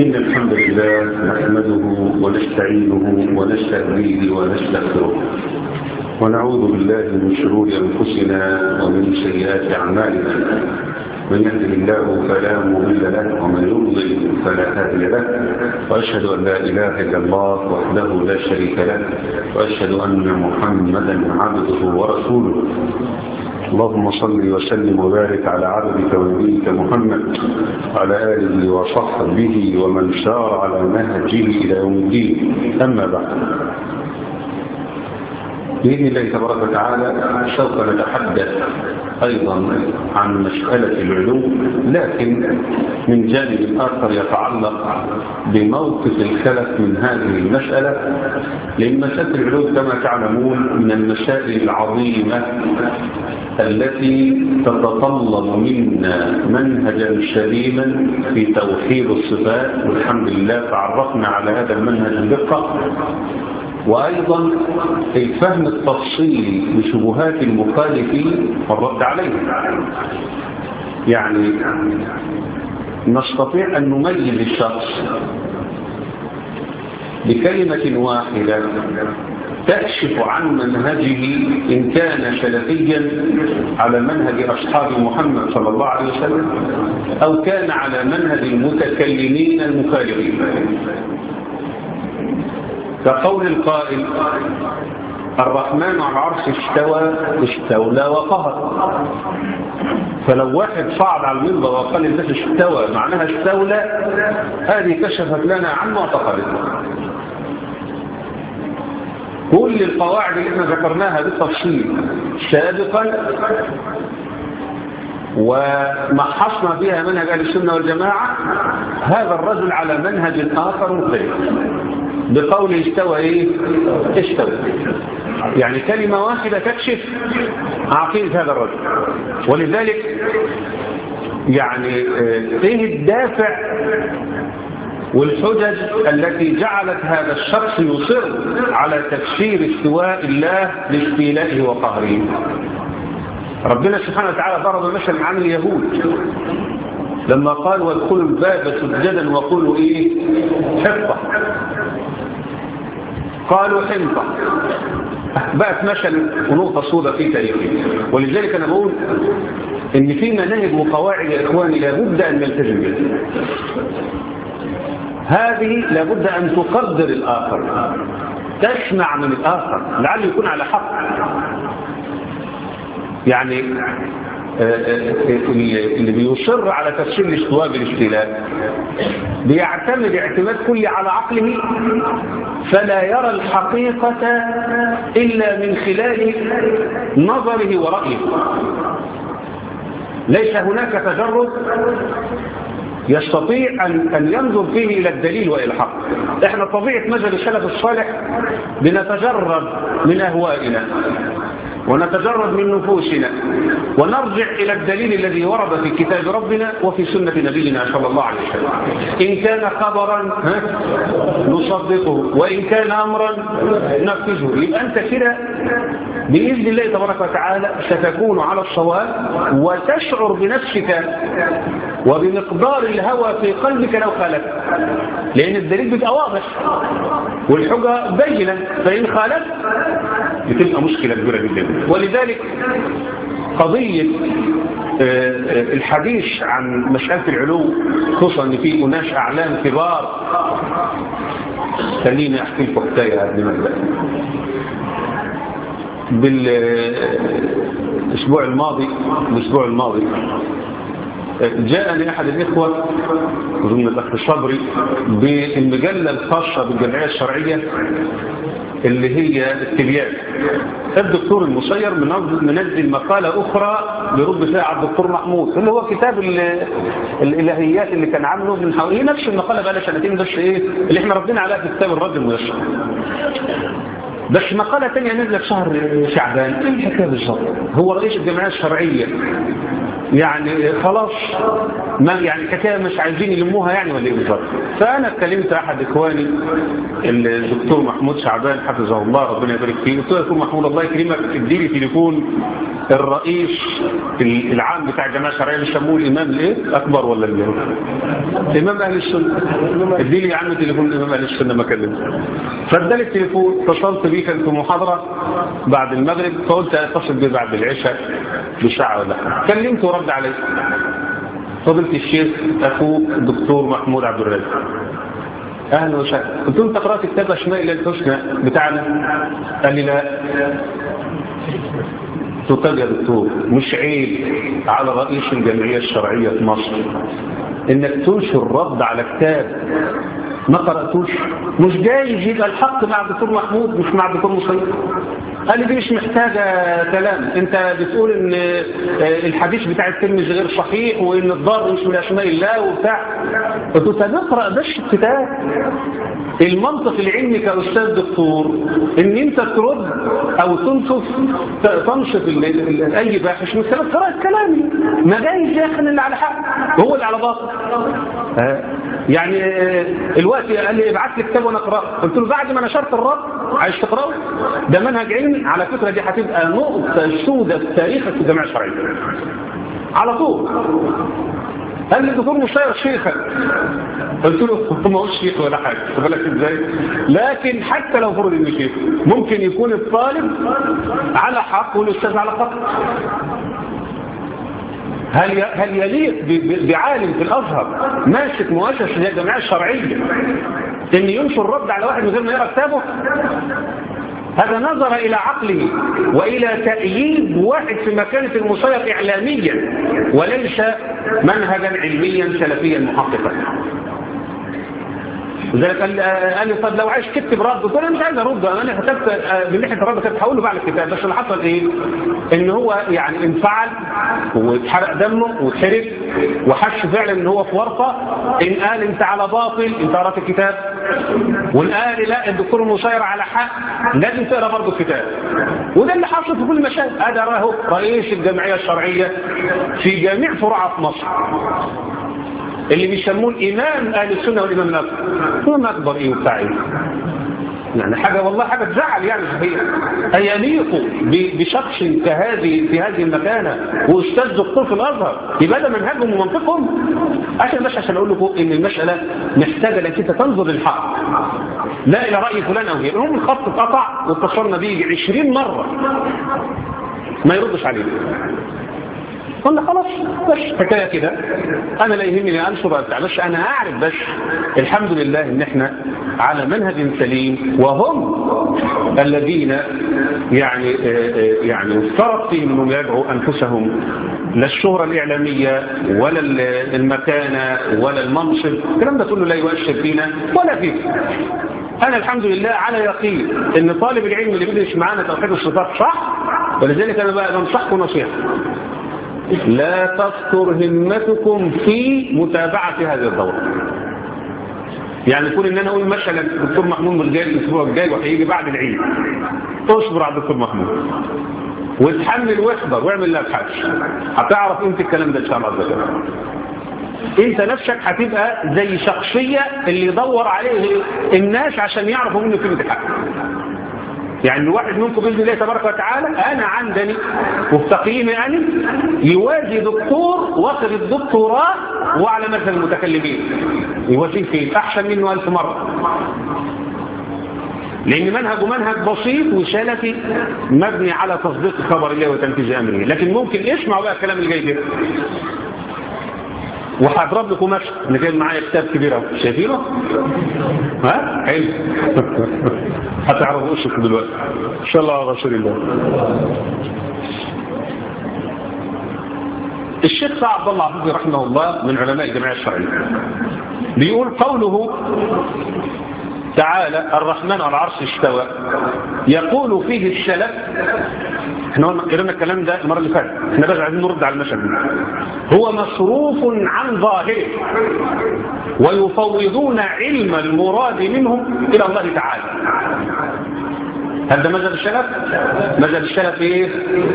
إن الحمد لله نحمده ونستعينه ونستهديه ونستغفره ونعوذ بالله من شرور أنفسنا ومن سيئات أعمالنا من يهده الله فلا مضل له ومن يضلل فلا هادي له وأشهد أن لا إله إلا الله وحده لا شريك له وأشهد أن محمدا عبده ورسوله اللهم صل وسلم وبارك على عبدك ونبيك محمد وعلى آله وصحبه ومن سار على نهجه إلى يوم الدين أما بعد بإذن الله تبارك وتعالى سوف نتحدث أيضا عن مسألة العلوم لكن من جانب آخر يتعلق بموقف الخلف من هذه المسألة لأن مسألة العلوم كما تعلمون من المسائل العظيمة التي تتطلب منا منهجا سليما في توحيد الصفات والحمد لله تعرفنا على هذا المنهج بدقة وأيضا الفهم التفصيلي لشبهات المخالفين والرد عليهم يعني نستطيع أن نميز الشخص بكلمة واحدة تكشف عن منهجه إن كان سلفيا على منهج أصحاب محمد صلى الله عليه وسلم أو كان على منهج المتكلمين المخالفين كقول القائل الرحمن على العرش استوى استولى وقهر فلو واحد صعد على المنبر وقال الناس استوى معناها استولى هذه كشفت لنا عن معتقدنا كل القواعد اللي احنا ذكرناها بالتفصيل سابقا ومحصنا فيها منهج اهل السنه والجماعه هذا الرجل على منهج اخر مختلف بقول استوى ايه استوى يعني كلمة واحدة تكشف عقيدة هذا الرجل ولذلك يعني ايه الدافع والحجج التي جعلت هذا الشخص يصر على تفسير استواء الله لاستيلائه وقهره ربنا سبحانه وتعالى ضرب مثلا عن اليهود لما قال وادخلوا الباب سجدا وقولوا ايه حفظة قالوا حنطة بقت مثل ونقطة سوداء في تاريخه ولذلك أنا بقول إن في مناهج وقواعد يا إخواني لابد أن نلتزم بها هذه لابد أن تقدر الآخر تسمع من الآخر لعله يكون على حق يعني اللي بيصر على تفسير الاستواء بالاستيلاء بيعتمد اعتماد كلي على عقله فلا يرى الحقيقة إلا من خلال نظره ورأيه ليس هناك تجرد يستطيع أن, أن ينظر فيه إلى الدليل وإلى الحق إحنا طبيعة مجال السلف الصالح بنتجرد من أهوائنا ونتجرد من نفوسنا ونرجع إلى الدليل الذي ورد في كتاب ربنا وفي سنة نبينا صلى الله عليه وسلم إن كان خبرا نصدقه وإن كان أمرا نفذه يبقى أنت كده بإذن الله تبارك وتعالى ستكون على الصواب وتشعر بنفسك وبمقدار الهوى في قلبك لو خالفت لأن الدليل بيبقى واضح والحجة بينة فإن خالفت بتبقى مشكلة كبيرة جدا ولذلك قضية الحديث عن مسألة العلو خصوصا ان في أناس أعلام كبار خليني أحكي لكم حكاية قبل ما بالأسبوع الماضي الأسبوع الماضي جاءني أحد الإخوة ضمن الأخ صبري بالمجلة الخاصة بالجمعية الشرعية اللي هي التبيان الدكتور المسير منزل مقالة أخرى لرد فيها عبد الدكتور محمود اللي هو كتاب الإلهيات اللي كان عامله من حوالي هي نفس المقالة بقى لها سنتين بس إيه اللي احنا ردينا عليها في كتاب الرد الميسر بس مقالة تانية نزلت في شهر شعبان ايه الحكاية بالظبط هو رئيس الجمعية الشرعية يعني خلاص ما يعني الحكايه مش عايزين يلموها يعني ولا ايه بالظبط فانا اتكلمت احد اخواني الدكتور محمود شعبان حفظه الله ربنا يبارك فيه قلت له يا دكتور محمود الله يكرمك اديني تليفون الرئيس العام بتاع الجماعه الشرعيه اللي سموه الامام الايه اكبر ولا اللي امام اهل السنه اديني يا عم تليفون امام اهل السنه ما كلمته فاداني التليفون اتصلت بيه كان في محاضره بعد المغرب فقلت اتصل بيه بعد العشاء بساعه ولا حاجه كلمته ورد علي فضلت الشيخ اخوك الدكتور محمود عبد الرازق اهلا وسهلا قلت له انت قرات كتاب اسماء الله الحسنى بتاعنا قال لي لا قلت له يا دكتور مش عيب على رئيس الجمعيه الشرعيه في مصر انك تنشر رد على كتاب ما قرأتوش مش جايز يبقى الحق مع الدكتور محمود مش مع الدكتور مصير قال لي دي مش محتاجة كلام انت بتقول ان الحديث بتاع الترمذي غير صحيح وان الضار مش من اسماء الله وبتاع قلت له نقرأ بس الكتاب المنطق العلمي كأستاذ دكتور ان انت ترد او تنصف تنصف اي باحث من خلال قراءة كلامي ما جايز يا اخي اللي على حق هو اللي على باطل يعني الوقت قال لي ابعت لي كتاب وانا اقراه قلت له بعد ما نشرت الرد عايز تقراه ده منهج علمي على فكره دي هتبقى نقطه سوداء في تاريخك في الجامعه الشرعيه على طول قال لي الدكتور مشير شيخا قلت له ما هوش شيخ ولا حاجه بالك ازاي لكن حتى لو فرض انه شيخ ممكن يكون الطالب على حق والاستاذ على خطأ هل هل يليق بعالم في الازهر ماسك مؤسسه زي الجمعيه الشرعيه ان ينشر رد على واحد من غير ما يقرا كتابه هذا نظر إلى عقله وإلى تأييد واحد في مكانة المسير إعلاميا وليس منهجا علميا سلفيا محققا لذلك قال قال لي طب لو عايز تكتب رد قلت له انا مش عايز ارد انا كتبت من ناحيه الرد كنت هقول له بعد الكتاب بس اللي حصل ايه ان هو يعني انفعل واتحرق دمه واتحرق وحش فعلا ان هو في ورطه ان قال انت على باطل انت قرات الكتاب وان قال لا الدكتور المسير على حق لازم تقرا برضه الكتاب وده اللي حصل في كل مشاهد هذا راهو رئيس الجمعيه الشرعيه في جميع فروعها في مصر اللي بيسموه الإمام أهل السنة والإمام الأكبر الإمام الأكبر إيه وبتاع إيه يعني حاجة والله حاجة تزعل يعني صحيح أيليق بشخص كهذه في هذه المكانة وأستاذ دكتور في الأزهر يبقى ده منهجهم ومنطقهم عشان بس عشان أقول لكم إن المسألة محتاجة لك أنت تنظر للحق لا إلى رأي فلان أو غيره هم الخط اتقطع واتصلنا بيه 20 مرة ما يردش عليه قلنا خلاص بس حكايه كده انا لا يهمني انشر بتاع بس انا اعرف بس الحمد لله ان احنا على منهج سليم وهم الذين يعني يعني افترض فيهم انهم يدعوا انفسهم لا الشهرة الإعلامية ولا المكانة ولا المنصب الكلام ده كله لا يؤثر فينا ولا فيك أنا الحمد لله على يقين إن طالب العلم اللي بيدرس معانا توحيد الصفات صح ولذلك أنا بقى بنصحكم نصيحة لا تذكر همتكم في متابعة هذه الدورة يعني يكون ان انا اقول مثلا الدكتور محمود مش جاي الاسبوع الجاي وهيجي بعد العيد اصبر على الدكتور محمود وتحمل واحضر واعمل لها ابحاث هتعرف قيمه الكلام ده ان شاء الله عز وجل انت نفسك هتبقى زي شخصيه اللي يدور عليه الناس عشان يعرفوا منه قيمه الحق يعني الواحد منكم بإذن الله تبارك وتعالى أنا عندني وفي تقييمي أنا يوازي دكتور واخد الدكتوراه وعلى مثل المتكلمين يوازيه فين أحسن منه ألف مرة لأن منهجه منهج بسيط وسلفي مبني على تصديق خبر الله وتنفيذ أمره لكن ممكن اسمعوا بقى الكلام اللي جاي ده وهضرب لكم مثل انا جايب معايا كتاب كبير اهو شايفينه ها حلو هتعرفوا وشكم دلوقتي ان شاء الله على رسول الله الشيخ سعد عبد الله عبد رحمه الله من علماء الجمعيه الشرعيه بيقول قوله تعالى الرحمن على العرش استوى يقول فيه السلف احنا قلنا الكلام ده المره اللي فاتت احنا بقى عايزين نرد على المشهد هو مصروف عن ظاهره ويفوضون علم المراد منهم الى الله تعالى هل ده مذهب السلف مذهب السلف ايه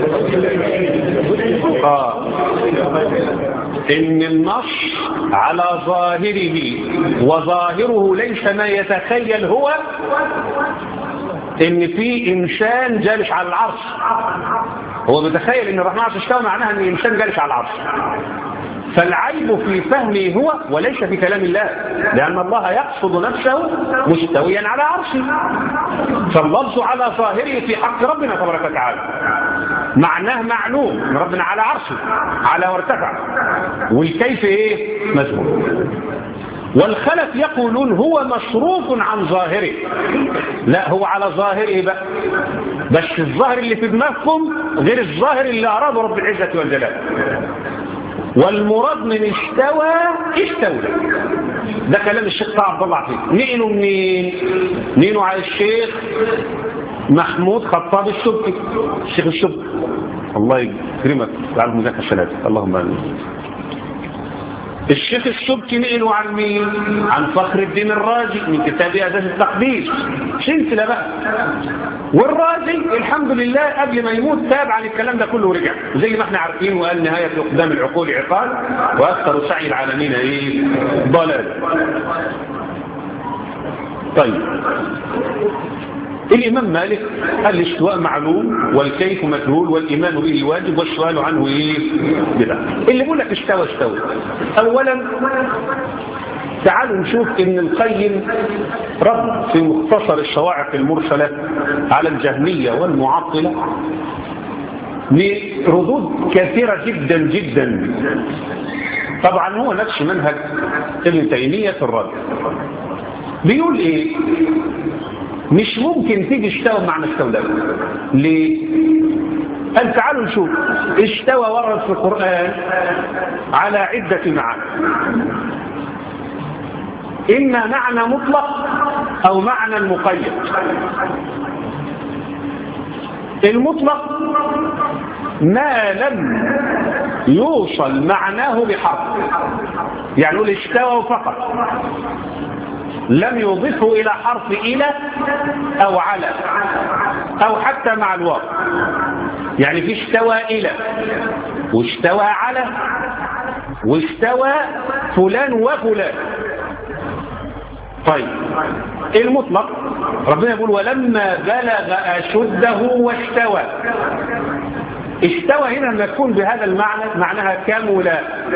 اه ان النص على ظاهره وظاهره ليس ما يتخيل هو ان في انسان جالس على العرش هو بيتخيل ان الرحمن عرش استوى معناها ان الانسان جالس على العرش فالعيب في فهمه هو وليس في كلام الله لأن الله يقصد نفسه مستويا على عرشه فاللفظ على ظاهره في حق ربنا تبارك وتعالى معناه معلوم ان ربنا على عرشه على وارتفع والكيف ايه مجهول والخلف يقولون هو مصروف عن ظاهره لا هو على ظاهره بقى بس الظاهر اللي في دماغكم غير الظاهر اللي أراده رب العزة والجلال والمراد من استوى استولى ده كلام الشيخ طه عبد الله عفيف نقلوا منين نقلوا على الشيخ محمود خطاب السبكي الشيخ السبكي الله يكرمك تعرف مذاكره الثلاثه اللهم امين الشيخ السبكي نقلوا عن مين عن فخر الدين الرازي من كتاب أساس التقديس سلسلة بقى والرازي الحمد لله قبل ما يموت تاب عن الكلام ده كله ورجع زي ما احنا عارفين وقال نهاية اقدام العقول عقال وأكثر سعي العالمين ايه ضلال طيب الإمام مالك قال الاستواء معلوم والكيف مجهول والإيمان به واجب والسؤال عنه إيه بدعة اللي بيقول لك استوى استوى أولا تعالوا نشوف ان القيم رد في مختصر الصواعق المرسلة على الجهمية والمعطلة لردود كثيرة جدا جدا طبعا هو نفس منهج ابن تيمية في الرد بيقول ايه مش ممكن تيجي استوى معنى استولى ليه قال تعالوا نشوف استوى ورد في القرآن على عدة معاني إما معنى مطلق أو معنى مقيد المطلق ما لم يوصل معناه بحرف يعني نقول استوى فقط لم يضفه إلى حرف إلى أو على أو حتى مع الواو يعني في استوى إلى واستوى على واستوى فلان وفلان طيب المطلق ربنا يقول ولما بلغ أشده واستوى استوى هنا لما يكون بهذا المعنى معناها كمل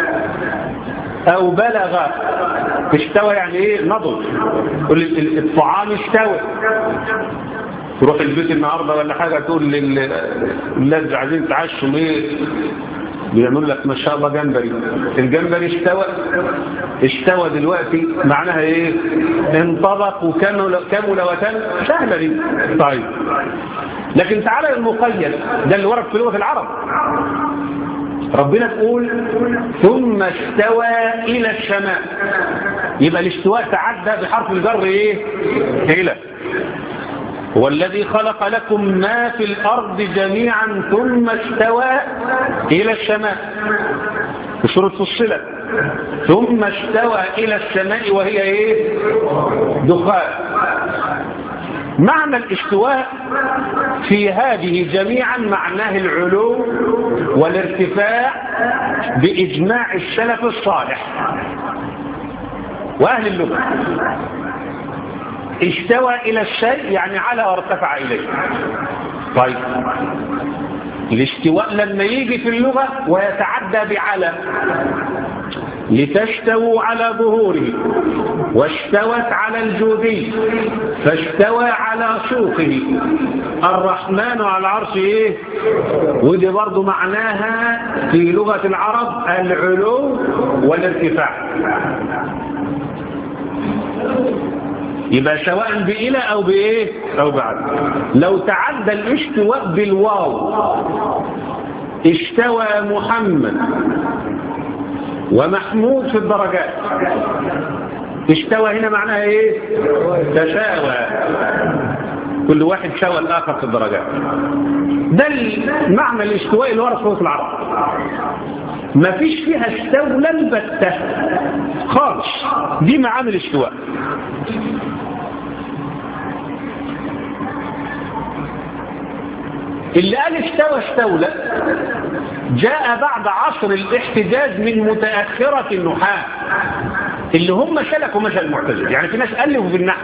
أو بلغ استوى يعني ايه نضج الطعام استوى تروح البيت النهاردة ولا حاجة تقول للناس عايزين تعشوا ايه بيعملوا لك ما شاء الله جمبري الجمبري استوى استوى دلوقتي معناها ايه انطبق وكمل كمل وتم سهله دي طيب لكن تعالى المقيد ده اللي ورد في لغه العرب ربنا تقول ثم استوى الى السماء يبقى الاستواء تعدى بحرف الجر ايه الى هو الذي خلق لكم ما في الأرض جميعا ثم استوى إلى السماء في سورة فصلت ثم استوى إلى السماء وهي إيه دخان معنى الاستواء في هذه جميعا معناه العلو والارتفاع بإجماع السلف الصالح وأهل اللغة استوى إلى الشيء يعني على وارتفع إليه طيب الاستواء لما يجي في اللغة ويتعدى بعلى لتستووا على ظهوره واستوت على الجودي فاستوى على سوقه الرحمن على العرش ايه ودي برضو معناها في لغة العرب العلو والارتفاع يبقى سواء بإلى أو بإيه أو بعد لو تعدى الاستواء بالواو استوى محمد ومحمود في الدرجات استوى هنا معناها ايه تساوى كل واحد ساوى الآخر في الدرجات ده المعنى الاستواء اللي ورد في العرب ما فيش فيها استولى البتة خالص دي معامل الاستواء اللي قال استوى استولى جاء بعد عصر الاحتجاج من متأخرة النحاة اللي هم سلكوا مجال المعتزله يعني في ناس ألفوا في النحو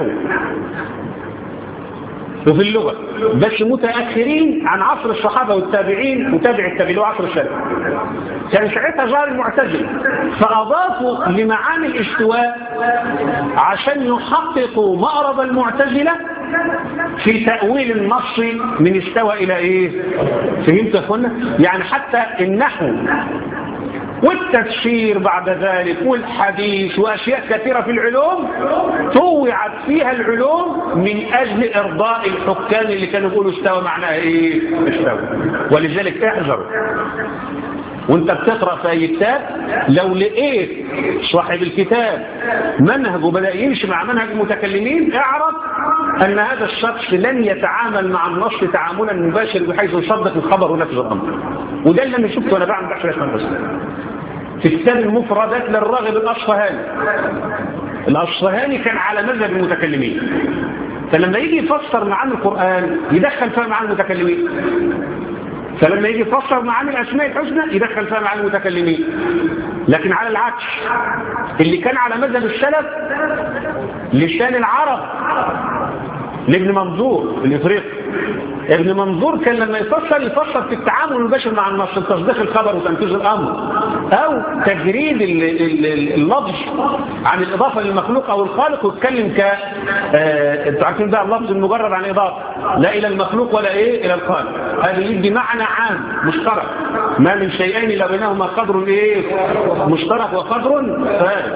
وفي اللغة بس متأخرين عن عصر الصحابة والتابعين وتابع التابعين وعصر السلف كان ساعتها ظهر المعتزلة فأضافوا لمعاني الاستواء عشان يحققوا مأرب المعتزلة في تأويل النص من استوى إلى إيه فهمت يا أخوانا يعني حتى النحو والتفسير بعد ذلك والحديث وأشياء كثيرة في العلوم طوعت فيها العلوم من أجل إرضاء الحكام اللي كانوا يقولوا استوى معناها إيه استوى ولذلك احذروا وانت بتقرأ في أي كتاب لو لقيت صاحب الكتاب منهجه بدأ يمشي مع منهج المتكلمين اعرف أن هذا الشخص لن يتعامل مع النص تعاملا مباشر بحيث يصدق الخبر ونفذ الأمر وده اللي أنا شفته وأنا بعمل بحث الأسماء الحسنى في كتاب المفردات للراغب الأصفهاني الأصفهاني كان على مذهب المتكلمين فلما يجي يفسر معاني القرآن يدخل فيها معاني المتكلمين فلما يجي يفسر معاني الأسماء الحسنى يدخل فيها معاني المتكلمين لكن على العكس اللي كان على مذهب السلف لسان العرب لابن منظور الإفريقي ابن منظور كان لما يفسر يفسر في التعامل المباشر مع النص تصديق الخبر وتنفيذ الامر او تجريد اللفظ عن الاضافه للمخلوق او الخالق ويتكلم ك انتوا عارفين ده اللفظ المجرد عن اضافه لا الى المخلوق ولا ايه الى الخالق هذا يدي معنى عام مشترك ما من شيئين الا بينهما قدر ايه مشترك وقدر فارغ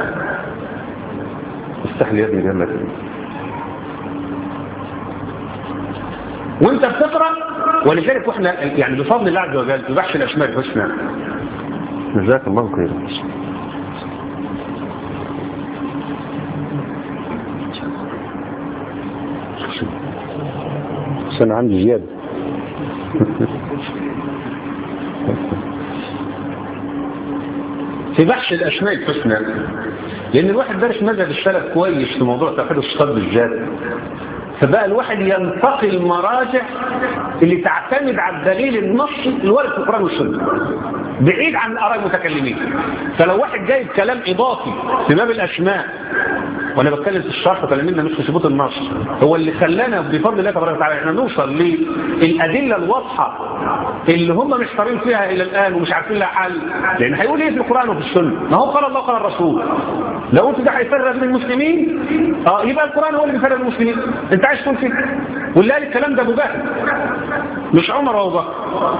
استحل يا ابني جنبك وانت بتقرأ ولذلك واحنا يعني بفضل الله عز وجل في بحث الاسماء الحسنى جزاك الله خيرا بس انا عندي زياده في بحث الاسماء الحسنى لان الواحد درس مذهب السلف كويس في موضوع توحيد الصفات بالذات فبقى الواحد ينتقي المراجع اللي تعتمد على الدليل النصي الوارد في القرآن والسنة بعيد عن آراء المتكلمين فلو واحد جايب كلام إضافي في باب الأسماء وانا بتكلم في الشرح وكلمنا مش في ثبوت النص هو اللي خلانا بفضل الله تبارك وتعالى احنا نوصل للادله الواضحه اللي هم محتارين فيها الى الان ومش عارفين لها حل لان هيقول ايه في القران وفي السنه ما هو قال الله قال الرسول لو قلت ده هيفرق بين المسلمين اه يبقى القران هو اللي بيفرق بين المسلمين انت عايز تقول كده واللي قال الكلام ده ابو جهل مش عمر وابو بكر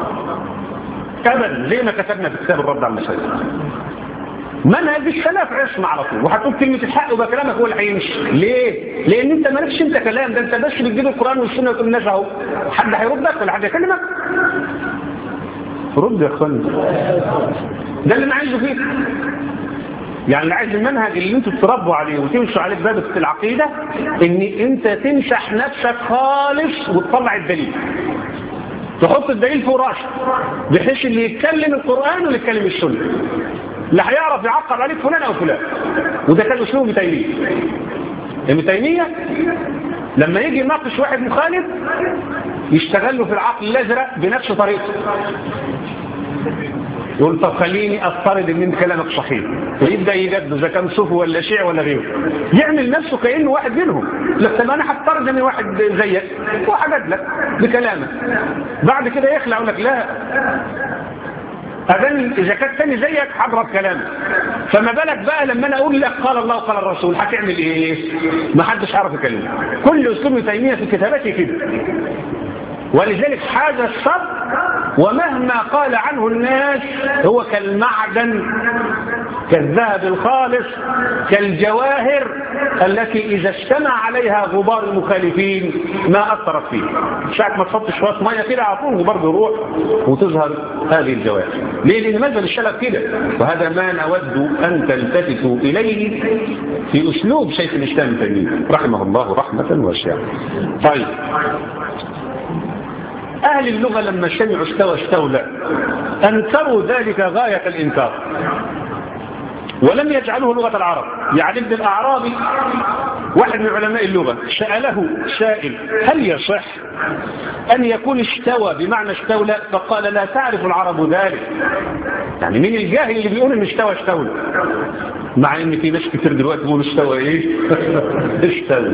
ابدا زي ما كتبنا في كتاب الرد على المسائل منهج السلف عصم على طول وهتقول كلمة الحق وبقى كلامك هو اللي هيمشي ليه؟ لأن أنت مالكش أنت كلام ده أنت بس بتجيب القرآن والسنة وتقول الناس أهو حد هيردك ولا حد يكلمك؟ رد يا أخواني ده اللي أنا عايزه فيه يعني اللي عايز المنهج اللي انتوا تربوا عليه وتمشوا عليه باب العقيدة ان انت تمسح نفسك خالص وتطلع الدليل تحط الدليل فوق راسك بحيث اللي يتكلم القرآن واللي يتكلم السنة لا هيعرف يعقب عليك فلان او فلان وده كان اسلوب ابن تيميه ابن تيميه لما يجي يناقش واحد مخالف يشتغل له في العقل الازرق بنفس طريقته يقول طب خليني افترض ان انت كلامك صحيح ويبدا يجدد اذا كان صوفي ولا شيعي ولا غيره يعمل نفسه كانه واحد منهم لا طب انا هفترض ان واحد زيك وحجد لك بكلامك بعد كده يخلع يقول لك لا أذن إذا كانت تاني زيك هضرب كلامك فما بالك بقى لما أنا أقول لك قال الله وقال الرسول هتعمل إيه ما حدش عارف يكلمك كل أسلوب تيمية في كتاباته كده ولذلك هذا الصبر ومهما قال عنه الناس هو كالمعدن كالذهب الخالص كالجواهر التي إذا اجتمع عليها غبار المخالفين ما أثرت فيه ساعة ما تحط شوية مية كده على طول غبار بيروح وتظهر هذه الجواهر ليه؟ لأن مذهب الشلف كده وهذا ما نود أن تلتفتوا إليه في أسلوب شيخ الإسلام التيمية رحمه الله رحمة واسعة طيب أهل اللغة لما سمعوا استوى استولى أنكروا ذلك غاية الإنكار ولم يجعلوه لغة العرب يعني ابن الأعرابي واحد من علماء اللغة سأله سائل هل يصح أن يكون استوى بمعنى استولى فقال لا تعرف العرب ذلك يعني مين الجاهل اللي بيقول ان استوى استولى مع ان في ناس كتير دلوقتي بيقولوا استوى ايه استولى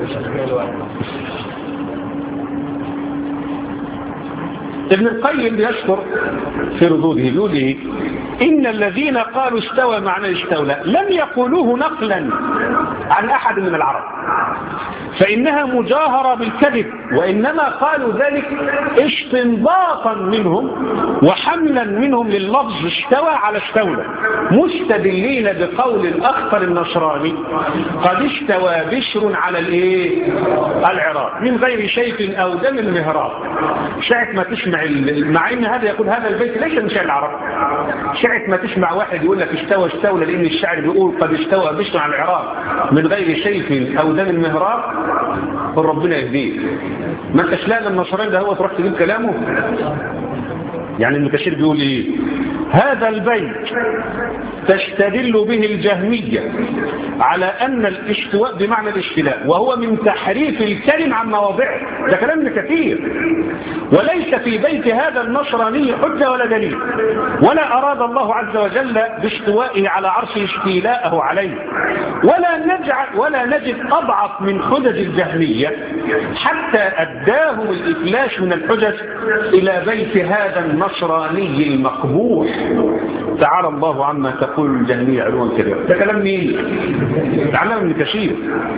ابن القيم يذكر في ردوده يقول ايه ان الذين قالوا استوى معنى استولى لم يقولوه نقلا عن احد من العرب فانها مجاهرة بالكذب وانما قالوا ذلك استنباطا منهم وحملا منهم لللفظ استوى على استولى مستدلين بقول الاخطر النصراني قد استوى بشر على الايه العراق من غير شيء او دم المهراب ساعة ما تسمع مع ان هذا يقول هذا البيت ليس من شعر العرب ساعة ما تسمع واحد يقول لك استوى استولى لان الشاعر بيقول قد استوى بشر على العراق من غير شيء او دم المهراب قل ربنا يهديه ما انتش لا النصراني ده هو تروح تجيب كلامه يعني ابن كثير بيقول ايه هذا البيت تستدل به الجهمية على أن الاستواء بمعنى الاستلاء وهو من تحريف الكلم عن مواضعه ده كلام ابن كثير وليس في بيت هذا النصراني حجة ولا دليل ولا أراد الله عز وجل باستوائه على عرشه استيلاءه عليه ولا نجعل ولا نجد أضعف من حجج الجهمية حتى أداهم الإفلاش من الحجج إلى بيت هذا النصراني المقبوح تعالى الله عما تقول الجهمية علوا كبيرا ده كلام مين؟ تعلم ابن كثير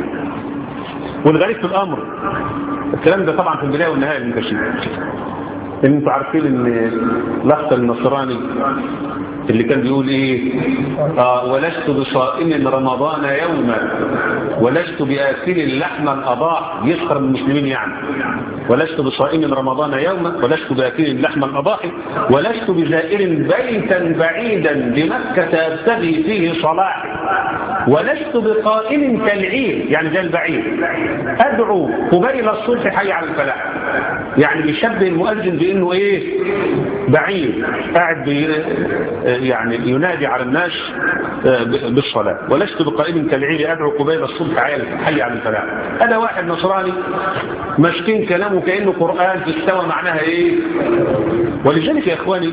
والغريب في الأمر الكلام ده طبعا في البداية والنهاية ابن كثير ان انتوا عارفين ان لخط النصراني اللي كان بيقول ايه آه ولست بصائم رمضان يوما ولست بآكل لحما الأضاح يسخر من المسلمين يعني ولست بصائم رمضان يوما ولست بآكل لحما الأضاحي ولست بزائر بيتا بعيدا بمكة أبتغي فيه صلاحي ولست بقائم كالعير يعني زي البعير أدعو قبيل الصلح حي على الفلاح يعني بيشبه المؤذن بأنه إيه بعير قاعد بي يعني ينادي على الناس بالصلاة ولست بقائم كالعير أدعو قبيل الصلح حي على الفلاح هذا واحد نصراني مشكين كلامه كأنه قرآن تستوى معناها إيه ولذلك يا إخواني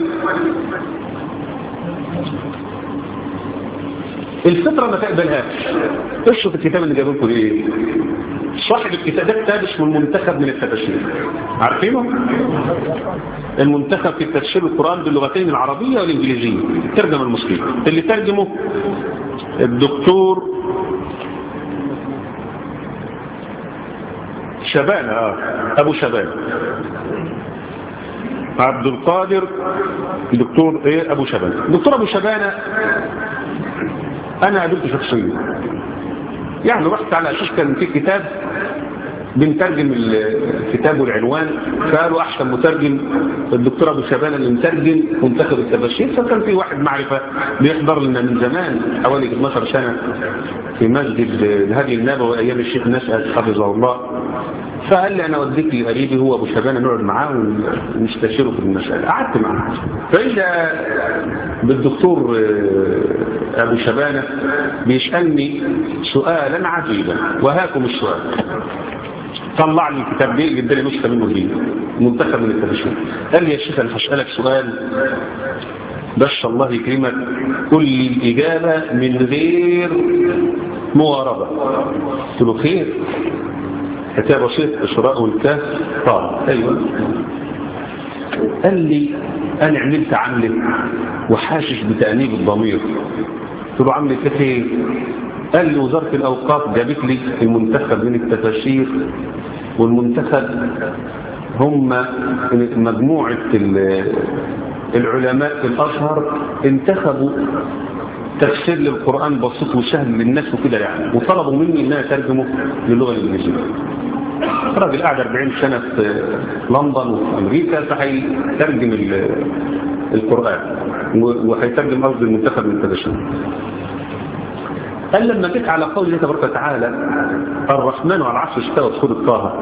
الفطرة ما تقبلهاش اشرط الكتاب اللي جابوا لكم ايه صاحب الكتاب ده كتاب اسمه المنتخب من التفاسير عارفينه المنتخب في تفسير القرآن باللغتين العربية والإنجليزية ترجم المسلم اللي ترجمه الدكتور شبان آه. أبو شبان عبد القادر دكتور ايه ابو شبان دكتور ابو شبانه انا قابلته شخصيا يعني رحت على اساس كان في كتاب بنترجم الكتاب والعنوان فقالوا احسن مترجم الدكتور ابو شبانه اللي مترجم منتخب التبشير فكان في واحد معرفه بيحضر لنا من زمان حوالي 12 سنه في مسجد الهادي النبوي ايام الشيخ نسأل حفظه الله فقال لي انا اوديك لقريبي هو ابو شبانه نقعد معاه ونستشيره في المساله قعدت معاه فاذا بالدكتور ابو شبانه بيسالني سؤالا عجيبا وهاكم السؤال طلع لي الكتاب دي جدا لي نسخه منه دي منتخب من التفسير قال لي يا شيخ انا هسالك سؤال بس الله يكرمك قل لي الاجابه من غير مواربه قلت له خير حكايه بسيط إسراء والكهف قال أيوة قال لي أنا عملت عملة وحاشش بتأنيب الضمير قلت له عملة كثير قال لي وزارة الأوقاف جابت لي المنتخب من التفاشير والمنتخب هم مجموعة العلماء في الأزهر انتخبوا تفسير للقرآن بسيط وسهل للناس وكده يعني وطلبوا مني ان انا اترجمه للغة الانجليزية راجل قاعد 40 سنة في لندن وفي امريكا فهيترجم القرآن وهيترجم قصد المنتخب من التدشين قال لما جيت على قول الله تبارك وتعالى الرحمن على العرش استوى سورة طه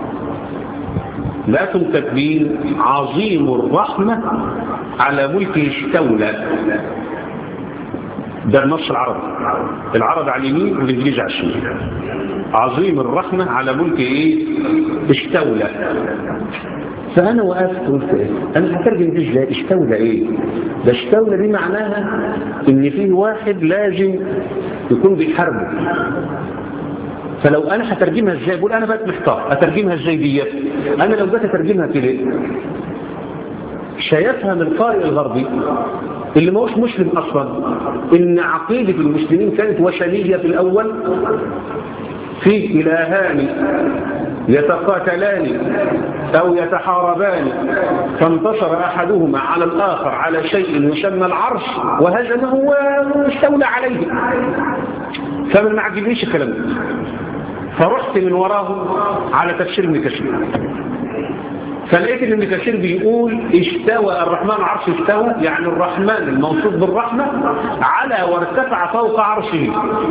لا كاتبين عظيم الرحمة على ملكه استولى ده النص العربي العربي على اليمين والانجليزي على الشمال عظيم الرحمة على ملك ايه استولى فانا وقفت قلت ايه انا هترجم دي ازاي استولى ايه ده استولى دي معناها ان فيه واحد لازم يكون بيحاربه فلو انا هترجمها ازاي بقول انا بقيت محتار اترجمها ازاي ديت انا لو جيت اترجمها كده شايفها من القارئ الغربي اللي ما هوش مسلم اصلا ان عقيده المسلمين كانت وثنيه في الاول في الهان يتقاتلان او يتحاربان فانتصر احدهما على الاخر على شيء يسمى العرش وهزمه واستولى عليه فما ما عجبنيش الكلام ده فرحت من وراه على تفسير ابن كثير فلقيت ان ابن كثير بيقول استوى الرحمن عرش استوى يعني الرحمن الموصوف بالرحمة على وارتفع فوق عرشه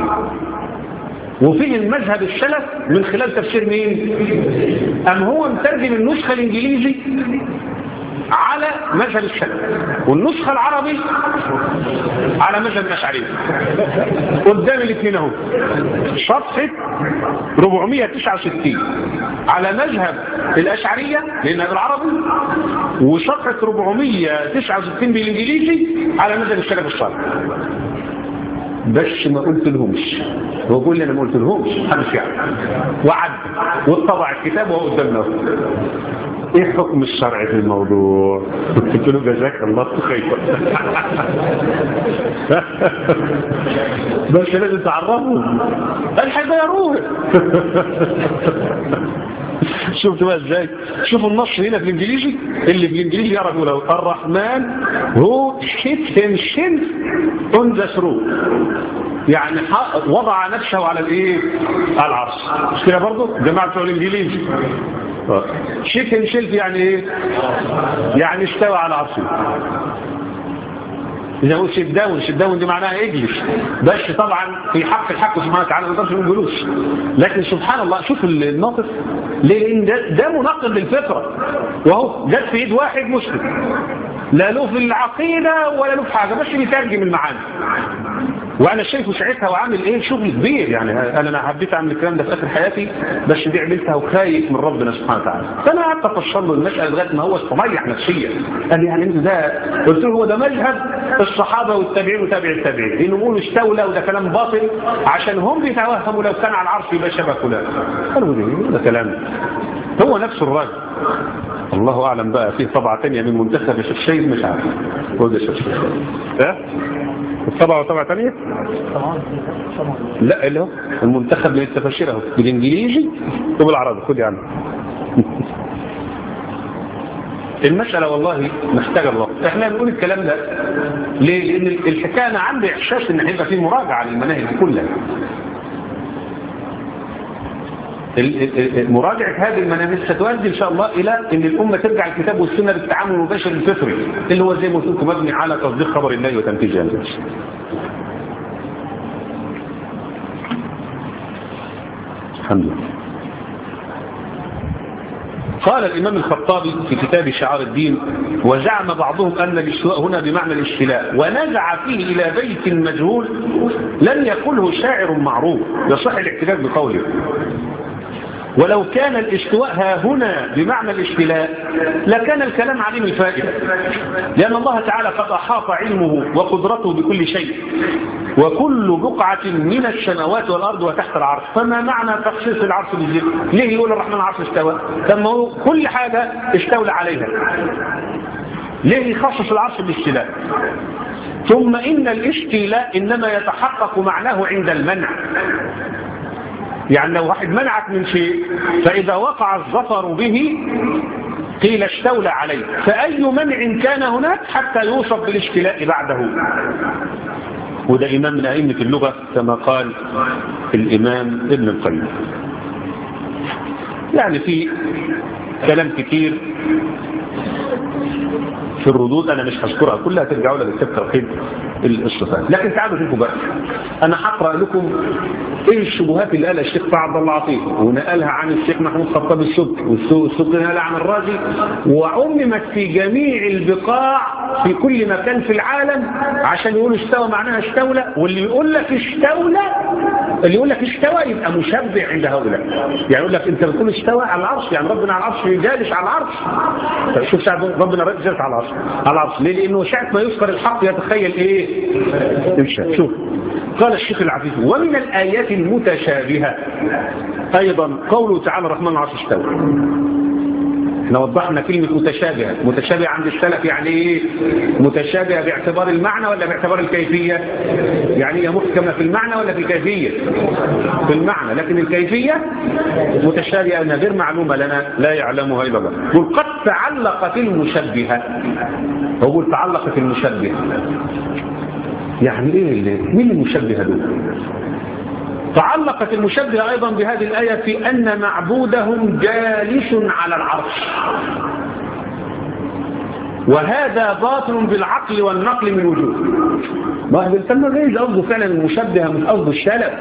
وفيه المذهب السلف من خلال تفسير مين ام هو مترجم النسخة الانجليزي على مذهب السلف والنسخة العربي على مذهب الاشعري قدام الاثنين اهو صفحة 469 على مذهب الاشعرية لانها بالعربي وصفحة 469 بالانجليزي على مذهب السلف الصالح بس ما قلت لهمش هو بيقول لي انا ما قلت لهمش محدش يعرف وعد واتطبع الكتاب وهو قدامنا ايه الحكم الشرعي في الموضوع قلت له جزاك الله خير بس لازم تعرفهم قال هيغيروه شفت بقى ازاي شوفوا النص هنا في الانجليزي اللي في الانجليزي يعرف له الرحمن هو shit himself on the throne يعني وضع نفسه على الايه على العرش مش كده برضه جماعه بتوع الانجليزي شيت himself يعني ايه يعني استوى على عرشه إذا هو شيت داون شيت داون دي معناها اجلس بس طبعا في حق الحق سبحانه وتعالى ما نقدرش نقول جلوس لكن سبحان الله شوف الناقص ليه لان ده, ده مناقض للفطره وهو جت في ايد واحد مسلم لا له في العقيده ولا له في حاجه بس بيترجم المعاني وانا شايفه ساعتها وعامل ايه شغل كبير يعني انا انا حبيت اعمل الكلام ده في اخر حياتي بس دي عملتها وخايف من ربنا سبحانه وتعالى فانا قعدت افسر له المساله لغايه ما هو استميح نفسيا قال لي يعني انت ده قلت له هو ده مذهب الصحابه والتابعين وتابع التابعين انه يقولوا استولى وده كلام باطل عشان هم بيتوهموا لو كان على العرش يبقى شبه فلان قالوا ده كلام هو نفس الراجل الله اعلم بقى فيه طبعه ثانيه من منتخب الشيخ مش عارف هو ده الشيخ ها الطبعة وطبعة تانية لا اللي هو المنتخب من التفشير بالانجليزي وبالعربي خد يعني المسألة والله محتاجة الوقت احنا بنقول الكلام ده ليه لان الحكاية انا عندي احساس ان هيبقى في مراجعة للمناهج كلها مراجعة هذه المناهج ستؤدي إن شاء الله إلى أن الأمة ترجع الكتاب والسنة بالتعامل المباشر الفطري اللي هو زي ما قلت لكم مبني على تصديق خبر الله وتنفيذ ذلك الحمد لله قال الإمام الخطابي في كتاب شعار الدين وزعم بعضهم أن الاستواء هنا بمعنى الاستيلاء ونزع فيه إلى بيت مجهول لم يقله شاعر معروف يصح الاحتجاج بقوله ولو كان الاستواء ها هنا بمعنى الاستيلاء لكان الكلام عديم الفائدة لأن الله تعالى قد أحاط علمه وقدرته بكل شيء وكل بقعة من السماوات والأرض وتحت العرش فما معنى تخصيص العرش بالذكر ليه يقول الرحمن العرش استوى ثم هو كل حاجة استولى عليها ليه يخصص العرش بالاستيلاء ثم إن الاستيلاء إنما يتحقق معناه عند المنع يعني لو واحد منعك من شيء فإذا وقع الظفر به قيل استولى عليه فأي منع كان هناك حتى يوصف بالاستيلاء بعده وده إمام من أئمة اللغة كما قال الإمام ابن القيم يعني في كلام كتير في الردود أنا مش هذكرها كلها ترجعوا لها لكتاب توحيد الصفات لكن تعالوا شوفوا بقى انا هقرا لكم ايه الشبهات اللي قالها الشيخ عبد الله عطيه ونقلها عن الشيخ محمود خطاب السبكي والسبكي نقلها عن الرازي وعممت في جميع البقاع في كل مكان في العالم عشان يقولوا استوى معناها استولى واللي يقول لك استولى اللي يقول لك استوى يبقى مشبع عند هؤلاء يعني يقول لك انت بتقول استوى على العرش يعني ربنا على العرش جالس على العرش طيب شوف ساعة ربنا جالس على العرش على العرش ليه لانه ساعة ما يذكر الحق يتخيل ايه امشى شوف قال الشيخ العفيف ومن الآيات المتشابهة أيضا قوله تعالى الرحمن العرش استوى احنا وضحنا كلمة متشابهة متشابهة عند السلف يعني ايه متشابهة باعتبار المعنى ولا باعتبار الكيفية يعني هي محكمة في المعنى ولا في الكيفية في المعنى لكن الكيفية متشابهة انها غير معلومة لنا لا يعلمها الا الله يقول قد تعلقت المشبهة هو يقول تعلقت المشبهة يعني ايه اللي مين المشبهة دول تعلقت المشبهة أيضا بهذه الآية في أن معبودهم جالس على العرش وهذا باطل بالعقل والنقل من وجوه ما هو بالفن الرئيس قصده فعلا المشبهة مش قصده الشلف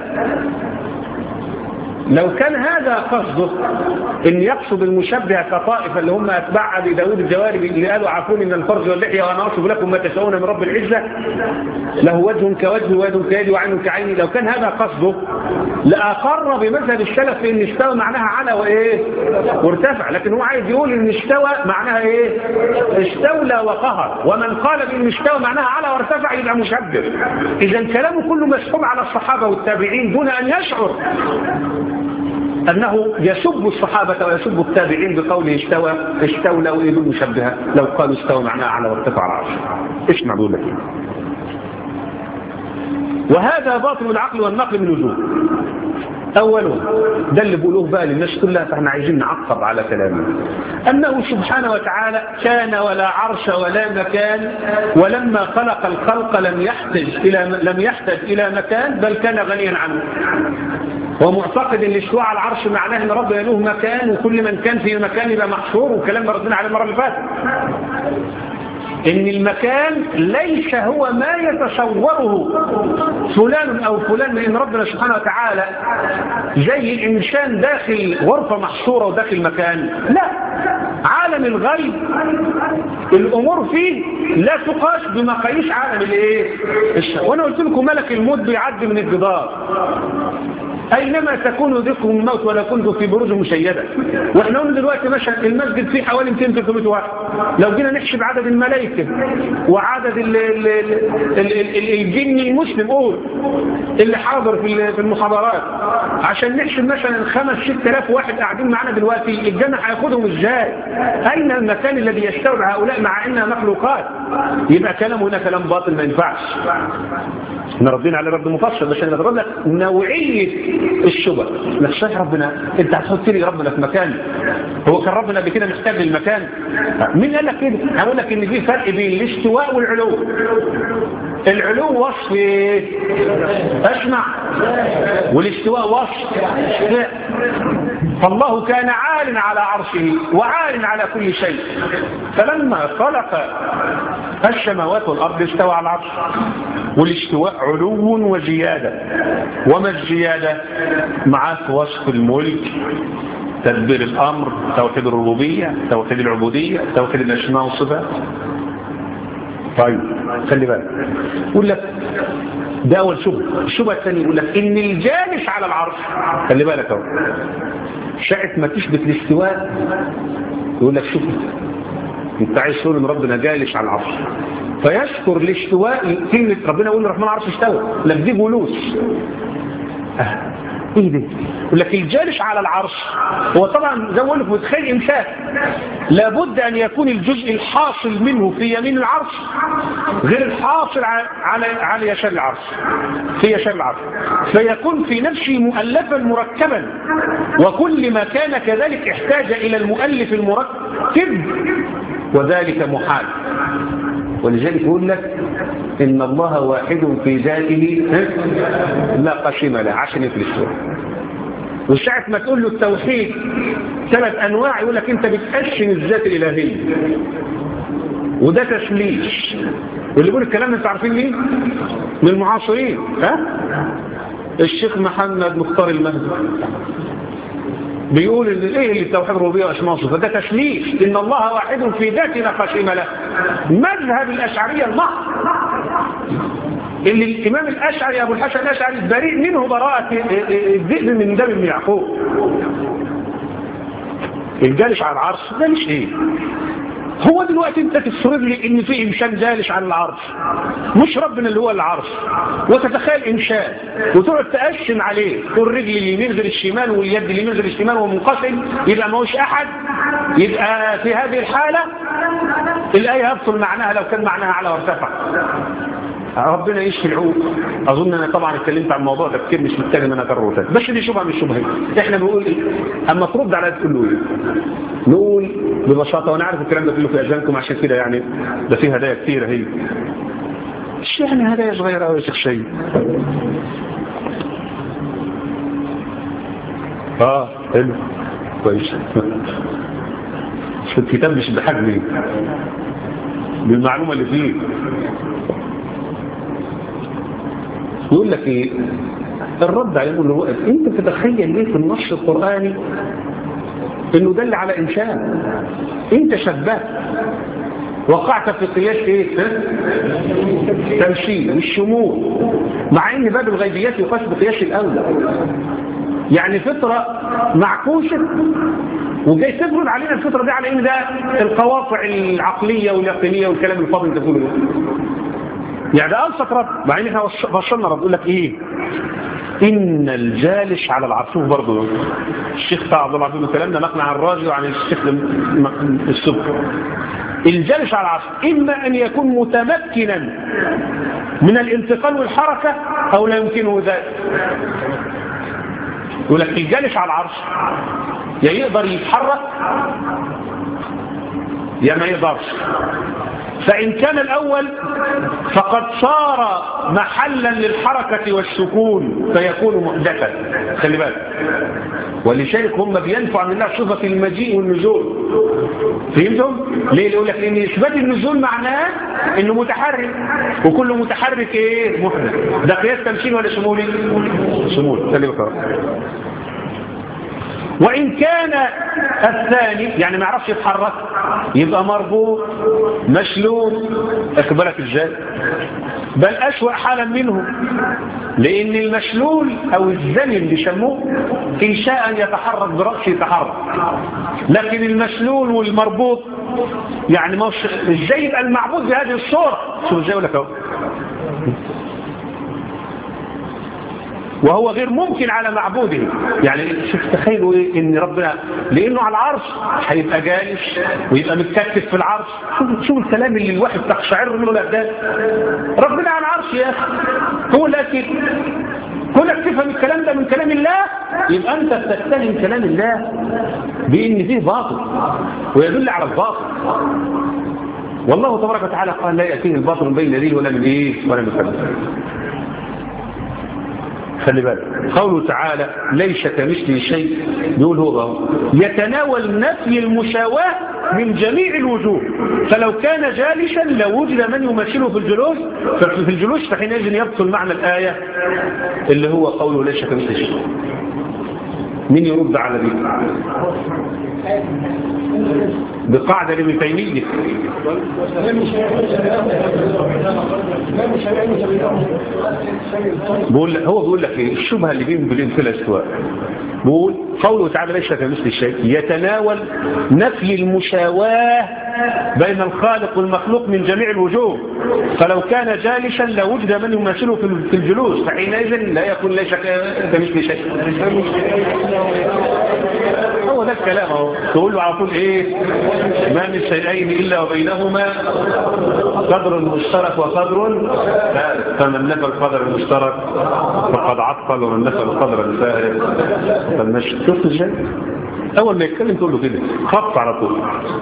لو كان هذا قصده ان يقصد المشبهة كطائفة اللي هم اتباع ابي داود الجواربي اللي قالوا عفوني من الفرج واللحية وانا اصب لكم ما تشاءون من رب العزة له وجه كوجه ويد كيدي وعين كعيني لو كان هذا قصده لأقر بمذهب السلف في ان استوى معناها على وايه وارتفع لكن هو عايز يقول ان استوى معناها ايه استولى وقهر ومن قال بان استوى معناها على وارتفع يبقى مشبه اذا كلامه كله مسحوب على الصحابة والتابعين دون ان يشعر أنه يسب الصحابة ويسب التابعين بقوله استوى استولى وإذ مشبهة لو قالوا استوى معناها على وارتفع العرش إيش نقول لك وهذا باطل العقل والنقل من وجوه أوله ده اللي بيقولوه بقى للناس كلها فاحنا عايزين نعقب على كلامه أنه سبحانه وتعالى كان ولا عرش ولا مكان ولما خلق الخلق لم يحتج إلى لم يحتج إلى مكان بل كان غنيا عنه ومعتقد ان الاستواء على العرش معناه ان ربنا له مكان وكل من كان في مكان يبقى محصور والكلام ده ردنا عليه المره اللي فاتت ان المكان ليس هو ما يتصوره فلان او فلان لان ربنا سبحانه وتعالى زي الانسان داخل غرفة محصورة وداخل مكان لا عالم الغيب الامور فيه لا تقاس بمقاييس عالم الايه وانا قلت لكم ملك الموت بيعدي من الجدار أينما تكونوا ذكر الموت ولا كنتم في بروج مشيدة وإحنا قلنا دلوقتي مثلا المسجد فيه حوالي 200 300 واحد لو جينا نحسب عدد الملائكة وعدد ال ال ال ال ال الجن المسلم قول اللي حاضر في في المحاضرات عشان نحسب مثلا 5 6000 واحد قاعدين معانا دلوقتي الجنة هياخدهم ازاي أين المكان الذي يستوعب هؤلاء مع إنها مخلوقات يبقى كلامه هنا كلام باطل ما ينفعش احنا ردين على رب مفصل بس انا بضرب لك نوعيه الشبه لك صحيح ربنا انت هتحط لي ربنا في مكان هو كان ربنا قبل كده محتاج للمكان مين قال لك كده هقول لك ان في فرق بين الاستواء والعلو العلو وصف اسمع والاستواء وصف فالله كان عال على عرشه وعال على كل شيء فلما خلق السماوات والارض استوى على العرش والاستواء علو وزيادة وما الزيادة معاه وصف الملك تدبير الأمر توحيد الربوبية توحيد العبودية توحيد الأسماء والصفات طيب خلي بالك يقول لك ده أول شبه الشبهة الثانية يقول لك إن الجالس على العرش خلي بالك اهو شاعت ما تثبت الاستواء يقول لك شوف انت عايز تقول ان ربنا جالس على العرش فيشكر الاستواء كلمة ربنا يقول الرحمن العرش استوى لك دي جلوس اه. ايه ده يقول لك الجالس على العرش هو طبعا زي ما لك متخيل امساك لابد ان يكون الجزء الحاصل منه في يمين العرش غير الحاصل على على يسار العرش في يسار العرش فيكون في نفسه مؤلفا مركبا وكل ما كان كذلك احتاج الى المؤلف المركب وذلك محال ولذلك يقول لك إن الله واحد في ذاته لا قسم له عشان يفلسه وساعة ما تقول له التوحيد ثلاث أنواع يقول لك أنت بتقسم الذات الإلهية وده تسليش واللي يقول الكلام انتوا عارفين مين من المعاصرين ها الشيخ محمد مختار المهدي بيقول ان ايه اللي توحيد الربوبيه واشماصه فده تشليش ان الله واحد في ذاتنا خشيم له مذهب الاشعريه المحض اللي الامام الاشعري ابو الحسن الاشعري بريء منه براءه الذئب من دم ابن يعقوب الجالس على العرش ده مش ايه هو دلوقتي انت تفرض لي ان في انسان جالس على العرش مش ربنا اللي هو العرش وتتخيل انسان وتقعد تقسم عليه تقول رجل اليمين غير الشمال واليد اليمين غير الشمال ومنقسم يبقى ما هوش احد يبقى في هذه الحالة الايه يبطل معناها لو كان معناها على وارتفع ربنا يشفي العوق اظن انا طبعا اتكلمت عن الموضوع ده كتير مش محتاج ان انا اكرره تاني بس دي شبهه من الشبهات احنا بنقول ايه اما ترد على تقول له ايه نقول ببساطه وانا عارف الكلام ده كله في اذانكم عشان كده يعني ده فيه هدايا كتيره هي مش يعني هدايا صغيره قوي يا شيخ شيء اه حلو كويس الكتاب مش بحجمي بالمعلومه اللي فيه يقول لك ايه الرد عليه يقول له انت تتخيل ليه في النص القرآني انه دل على انسان انت شبهت وقعت في قياس ايه تمثيل والشمول مع ان باب الغيبيات يقاس بقياس الاولى يعني فطرة معكوسة وجاي تفرض علينا الفطرة دي على ان ده القواطع العقلية واليقينية والكلام الفاضي انت تقوله يعني ده أبسط رب مع ان احنا وصلنا رب يقول لك ايه ان الجالس على العرش برضه الشيخ بتاع عبد الله عبد الكلام ده نقل عن الرازي وعن الشيخ السبك الجالس على العرش اما ان يكون متمكنا من الانتقال والحركة او لا يمكنه ذلك يقول لك الجالس على العرش يا يقدر يتحرك يا ما يقدرش فإن كان الأول فقد صار محلا للحركة والسكون فيكون محدثا خلي بالك ولذلك هم بينفوا عن الله صفة المجيء والنزول فهمتم؟ ليه يقول لك لأن إثبات النزول معناه إنه متحرك وكل متحرك إيه؟ محدث ده قياس تمثيل ولا شمولي؟ شمول خلي بالك وإن كان الثاني يعني ما يعرفش يتحرك يبقى مربوط مشلول اخبرك ازاي بل أسوأ حالا منه لأن المشلول أو الزمن بيسموه إن شاء أن يتحرك برأسه يتحرك لكن المشلول والمربوط يعني مش ازاي يبقى المعبود بهذه الصورة شوف ازاي اقول لك اهو وهو غير ممكن على معبوده يعني شوف تخيلوا ايه ان ربنا لانه على العرش هيبقى جالس ويبقى متكتف في العرش شوف شوف الكلام اللي الواحد تقشعر منه الابدان ربنا على العرش يا اخي هو لكن كونك تفهم الكلام ده من كلام الله يبقى انت بتتهم كلام الله بان فيه باطل ويدل على الباطل والله تبارك وتعالى قال لا يأتيه الباطل من بين يديه ولا من ايه ولا من خلفه خلي بالك قوله تعالى ليس كمثله شيء يقول هو يتناول نفي المساواة من جميع الوجوه فلو كان جالسا لوجد من يمثله في الجلوس ففي الجلوس فحينئذ يبطل معنى الآية اللي هو قوله ليس كمثله شيء مين يرد على دي بقاعدة لابن تيمية بقول هو بيقول لك ايه الشبهة اللي بين بين في الاستواء بقول قوله تعالى ليس كمثل الشيء يتناول نفي المساواة بين الخالق والمخلوق من جميع الوجوه فلو كان جالسا لوجد من يمثله في الجلوس فحينئذ لا يكون ليس كمثل شيء هو ده الكلام اهو تقول له على طول ايه ما من شيئين الا وبينهما قدر مشترك وقدر فمن نفى القدر المشترك فقد عطل ومن نفى القدر الفارغ فالمشي شفت ازاي اول ما يتكلم تقول له كده خط على طول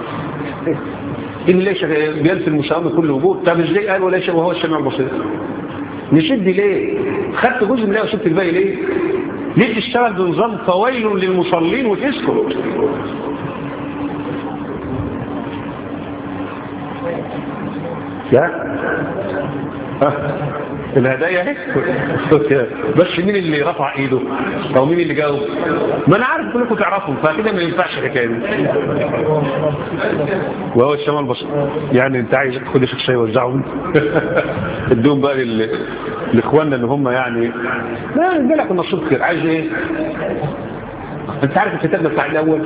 إن ليش بيلف المساومة كل وجود طب ازاي قال وليش وهو السميع البصير نشد ليه خدت جزء من ده وسبت الباقي ليه ليه تشتغل بنظام فويل للمصلين وتسكت لا الهدايا اهي بس مين اللي رفع ايده او مين اللي جاوب ما انا عارف كلكم تعرفوا فكده ما ينفعش الحكايه دي وهو الشمال بشر يعني انت عايز تاخد شيخ شاي وزعهم ادوهم بقى لل... لاخواننا اللي هم يعني لا بالك النصيب خير عايز ايه انت عارف الكتاب بتاع الاول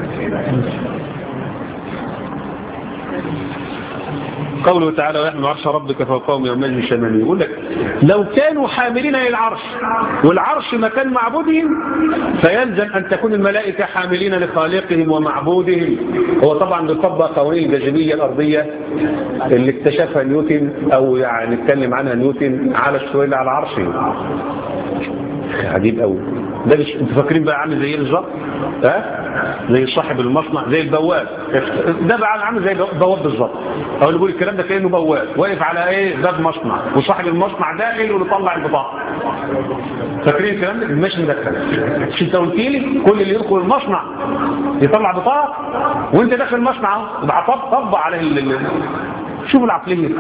قوله تعالى ويحمل عرش ربك فوقهم يومئذ شمالين يقول لك لو كانوا حاملين للعرش والعرش مكان معبودهم فيلزم أن تكون الملائكة حاملين لخالقهم ومعبودهم هو طبعا بيطبق قوانين الجاذبية الأرضية اللي اكتشفها نيوتن أو يعني اتكلم عنها نيوتن على الشوية على عرشه عجيب قوي ده مش انتوا فاكرين بقى عامل زي ايه بالظبط ها زي صاحب المصنع زي البواب ده بقى عامل زي البواب بالظبط او اللي بيقول الكلام ده كانه بواب واقف على ايه باب مصنع وصاحب المصنع داخل ويطلع البضاعه فاكرين الكلام ده مش مدخل مش انت قلت لي كل اللي يدخل المصنع يطلع بطاقه وانت داخل المصنع اهو يبقى طبق على ال... شوف العقليه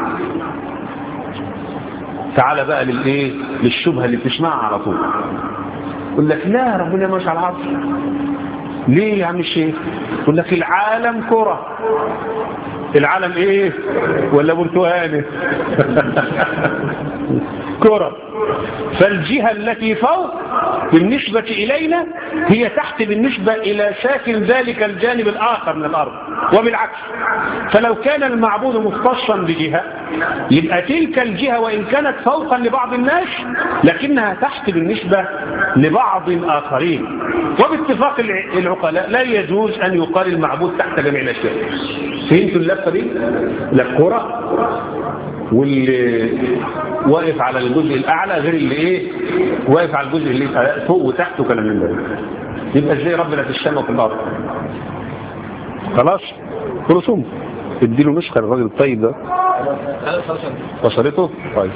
تعال بقى للايه للشبهه اللي بتسمعها على طول يقول لك لا ربنا ماشي على العصر ليه يا عم الشيخ يقول لك العالم كرة العالم ايه ولا برتقاني كرة فالجهة التي فوق بالنسبة إلينا هي تحت بالنسبة إلى ساكن ذلك الجانب الآخر من الأرض وبالعكس فلو كان المعبود مختصا بجهة يبقى تلك الجهة وإن كانت فوقا لبعض الناس لكنها تحت بالنسبة لبعض آخرين وباتفاق العقلاء لا يجوز أن يقال المعبود تحت جميع الأشياء فهمتوا اللفة دي؟ لا الكرة واللي واقف على الجزء الأعلى غير اللي إيه واقف على الجزء اللي فوق وتحت وكلام من ده يبقى ازاي ربنا في السماء وفي الأرض خلاص رسوم اديله نسخة للراجل الطيب ده وصلته طيب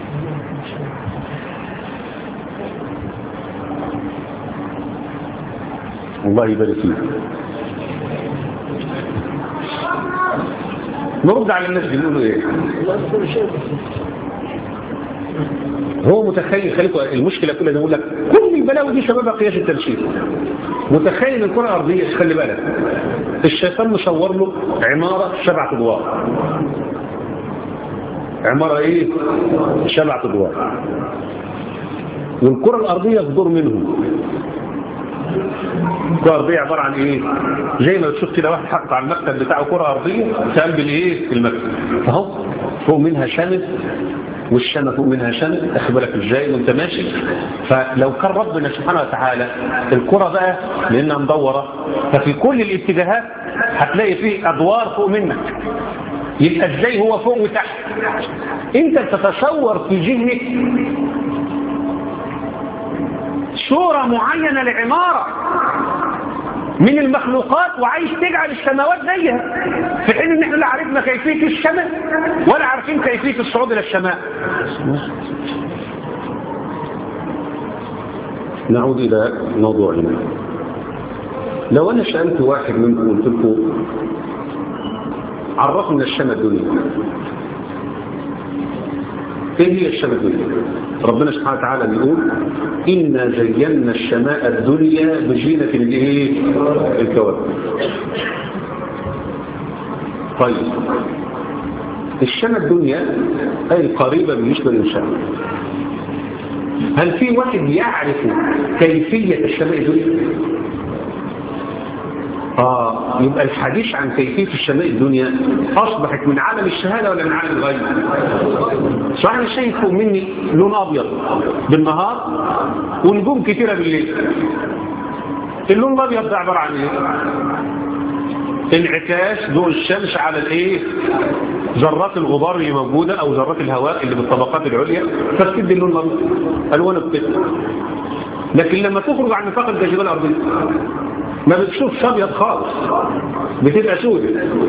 الله يبارك فيك نرد على الناس بيقولوا ايه هو متخيل خليكم المشكلة كلها يقول لك كل البلاوي دي سببها قياس التمثيل متخيل الكرة الأرضية خلي بالك الشيطان مصور له عمارة سبعة أدوار عمارة ايه سبعة أدوار والكرة الأرضية في دور منهم كرة أرضية عبارة عن إيه زي ما تشوف كده واحد حط على المكتب بتاعه كرة أرضية في قلب الإيه المكتب أهو فوق منها شمس والشمس فوق منها شمس أخد بالك إزاي وأنت ماشي فلو كان ربنا سبحانه وتعالى الكرة بقى لأنها مدورة ففي كل الاتجاهات هتلاقي فيه أدوار فوق منك يبقى إزاي هو فوق وتحت أنت تتصور في ذهنك صورة معينة لعمارة من المخلوقات وعايز تجعل السماوات زيها في حين ان احنا لا عرفنا كيفية السماء ولا عارفين كيفية الصعود الى السماء نعود الى موضوعنا لو انا سألت واحد منكم قلت لكم عرفنا السماء الدنيا ايه هي السماء الدنيا ربنا سبحانه وتعالى بيقول إنا زينا السماء الدنيا بزينة الايه الكواكب طيب السماء الدنيا أي قريبة بالنسبة للإنسان هل في واحد يعرف كيفية السماء الدنيا آه يبقى الحديث عن كيفية السماء الدنيا أصبحت من عالم الشهادة ولا من عالم الغيب صحيح أنا شايف فوق مني لون أبيض بالنهار ونجوم كتيرة بالليل اللون الأبيض ده عبارة عن إيه انعكاس ضوء الشمس على الايه ذرات الغبار اللي موجودة او ذرات الهواء اللي بالطبقات العليا فبتدي اللون الابيض الوان بتدي لكن لما تخرج عن نطاق الجاذبيه الارضيه ما بتشوفش ابيض خالص بتبقى سودة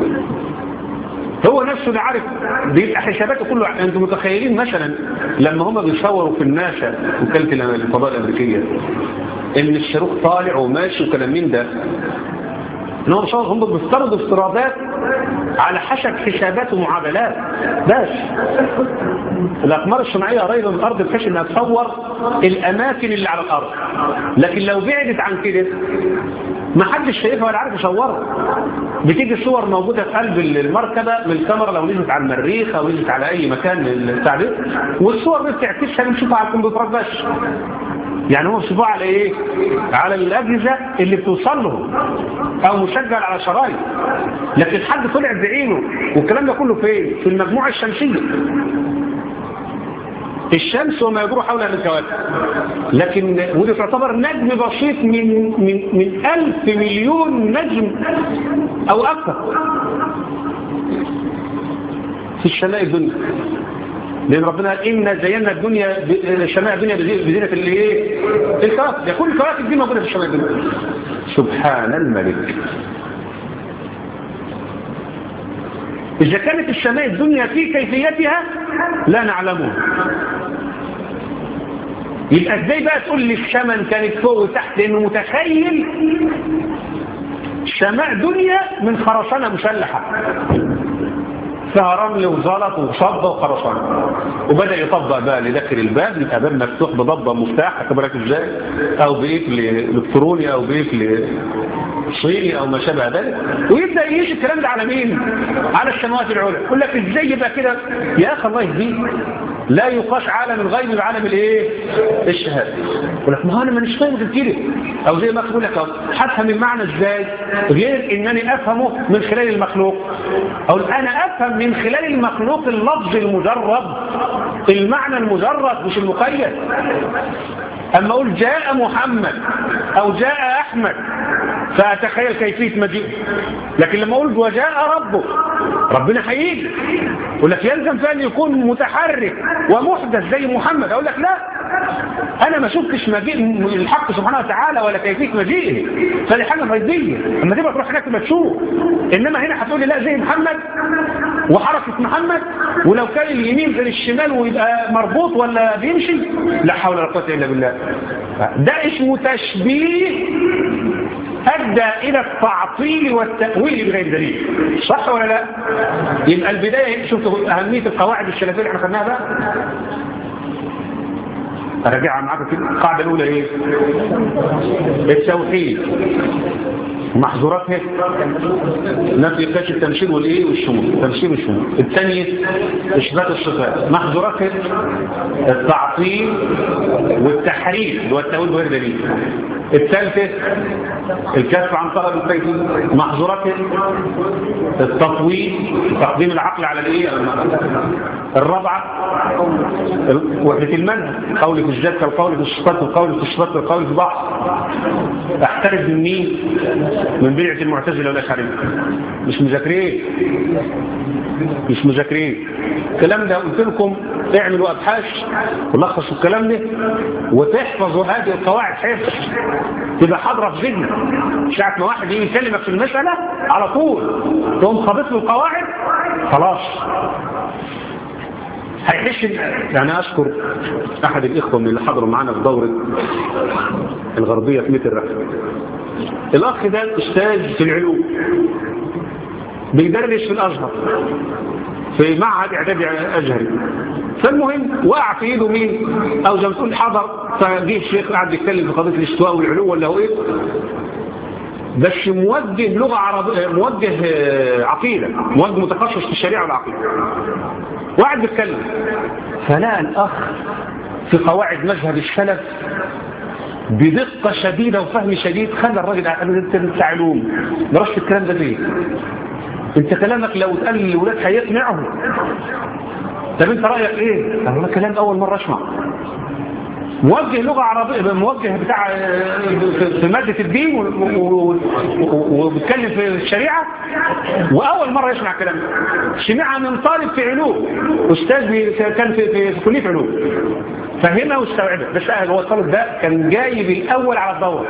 هو نفسه اللي عارف بيبقى حساباته كله انتم متخيلين مثلا لما هم بيصوروا في الناشا وكاله الفضاء الامريكيه ان الصاروخ طالع وماشي وكلام من ده ان هم هم بيفترضوا افتراضات على حسب حسابات ومعادلات بس الاقمار الصناعيه قريبه من الارض بحيث انها تصور الاماكن اللي على الارض لكن لو بعدت عن كده ما حدش شايفها ولا عارف يصورها بتيجي الصور موجوده في قلب المركبه من الكاميرا لو نزلت على المريخ او نزلت على اي مكان التعبير والصور دي بتعكسها بنشوفها على الكمبيوترات بس يعني هو بيشوفوها على ايه على الاجهزه اللي بتوصل لهم او مسجل على شرايط لكن حد طلع بعينه والكلام ده كله فين في المجموعه الشمسيه الشمس وما يدور حولها من كواكب لكن ودي تعتبر نجم بسيط من من من ألف مليون نجم أو أكثر في السماء الدنيا لأن ربنا قال إن زينا الدنيا السماء الدنيا بزينة اللي إيه؟ الكواكب يكون الكواكب دي موجودة في السماء الدنيا سبحان الملك إذا كانت السماء الدنيا في كيفيتها لا نعلمها يبقى ازاي بقى تقول لي الشمن كانت فوق وتحت لانه متخيل سماء دنيا من خرسانه مسلحه فيها رمل وزلط وصبه وخرسانه وبدا يطبق بقى لداخل الباب يبقى باب مفتوح بضبه مفتاح اخبرك ازاي او بقفل الكتروني او بقفل صيني او ما شابه ذلك ويبدا يجي الكلام ده على مين على السماوات العلى يقول لك ازاي يبقى كده يا اخي الله يهديك لا يقاس عالم الغيب بعالم الايه الشهاده يقول لك ما هو انا مانيش فاهم كده او زي ما اقول لك هفهم المعنى ازاي غير انني افهمه من خلال المخلوق او انا افهم من خلال المخلوق اللفظ المجرد المعنى المجرد مش المقيد اما اقول جاء محمد او جاء احمد فأتخيل كيفية مجيئه لكن لما أقول وجاء ربه ربنا هيجي يقول لك يلزم فأن يكون متحرك ومحدث زي محمد أقول لك لا أنا ما شفتش مجيء الحق سبحانه وتعالى ولا كيفية مجيئه فدي حاجة غيبية أما تبقى تروح هناك تبقى تشوف إنما هنا هتقول لي لا زي محمد وحركة محمد ولو كان اليمين غير الشمال ويبقى مربوط ولا بيمشي لا حول ولا قوة إلا بالله ده اسمه تشبيه أدى إلى التعطيل والتأويل بغير دليل صح ولا لا يبقى البداية شفتوا أهمية القواعد الشلفية اللي احنا خدناها بقى أرجعها معاكم كده القاعدة الأولى إيه التوحيد محظوراتها نفي قياس التمثيل والايه والشمول التمثيل والشمول الثانيه اثبات الصفات محظوراتها التعطيل والتحريف اللي هو التاويل بغير دليل الثالثه الكف عن طلب الكيف محظوراتها التطويل تقديم العقل على الايه الرابعه وحده المنهج قول في الذات كالقول في الصفات والقول في الصفات والقول في بعض احترز من مين من بيعة المعتزلة والأشعرية مش مذاكرين مش مذاكرين الكلام ده قلت لكم اعملوا أبحاث ولخصوا الكلام ده وتحفظوا هذه القواعد حفظ تبقى حاضرة في ذهنك ساعة ما واحد يجي يكلمك في المسألة على طول تقوم خابط له القواعد خلاص هيحس يعني أذكر أحد الإخوة من اللي حضروا معانا في دورة الغربية في متر رحمة الأخ ده أستاذ في العلوم بيدرس في الأزهر في معهد إعدادي أزهري فالمهم وقع في إيده مين أو زي ما تقول حضر فجه الشيخ قاعد يتكلم في قضية الاستواء والعلو ولا هو إيه بس موجه لغة عربية موجه عقيدة موجه متخصص في الشريعة والعقيدة وقعد بيتكلم فلقى الأخ في قواعد مذهب السلف بدقة شديدة وفهم شديد خلى الراجل قال له انت انت علوم درست الكلام ده ليه انت كلامك لو اتقال للولاد هيقنعهم طب انت رايك ايه قال له كلام اول مره اسمع موجه لغة عربية موجه بتاع في مادة الدين وبيتكلم في الشريعة وأول مرة يسمع كلام سمعها من طالب في علوم أستاذ كان في, في, في كلية علوم فهمها واستوعبها بس هو الطالب ده كان جايب الأول على الدورة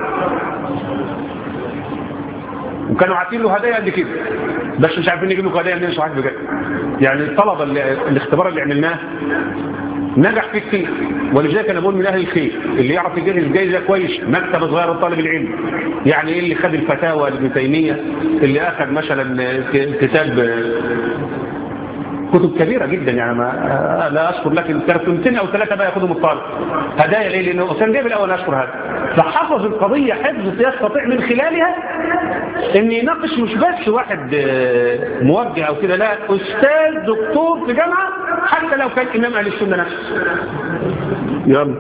وكانوا عاطين له هدايا قد كده بس مش عارفين نجيب له هدايا منين صحيح بجد يعني الطلبة اللي الاختبار اللي عملناه نجح في كتير ولذلك انا بقول من اهل الخير اللي يعرف يجهز جايزه كويس مكتب صغير لطالب العلم يعني ايه اللي خد الفتاوى لابن تيميه اللي اخذ مثلا كتاب كتب كبيرة جدا يعني ما لا أشكر لكن كرتونتين أو ثلاثة بقى ياخدهم الطالب هدايا ليه لأنه كان جايب الأول أشكر هذا فحفظ القضية حفظ يستطيع من خلالها أن يناقش مش بس واحد موجه أو كده لا أستاذ دكتور في جامعة حتى لو كان إمام أهل السنة نفسه يلا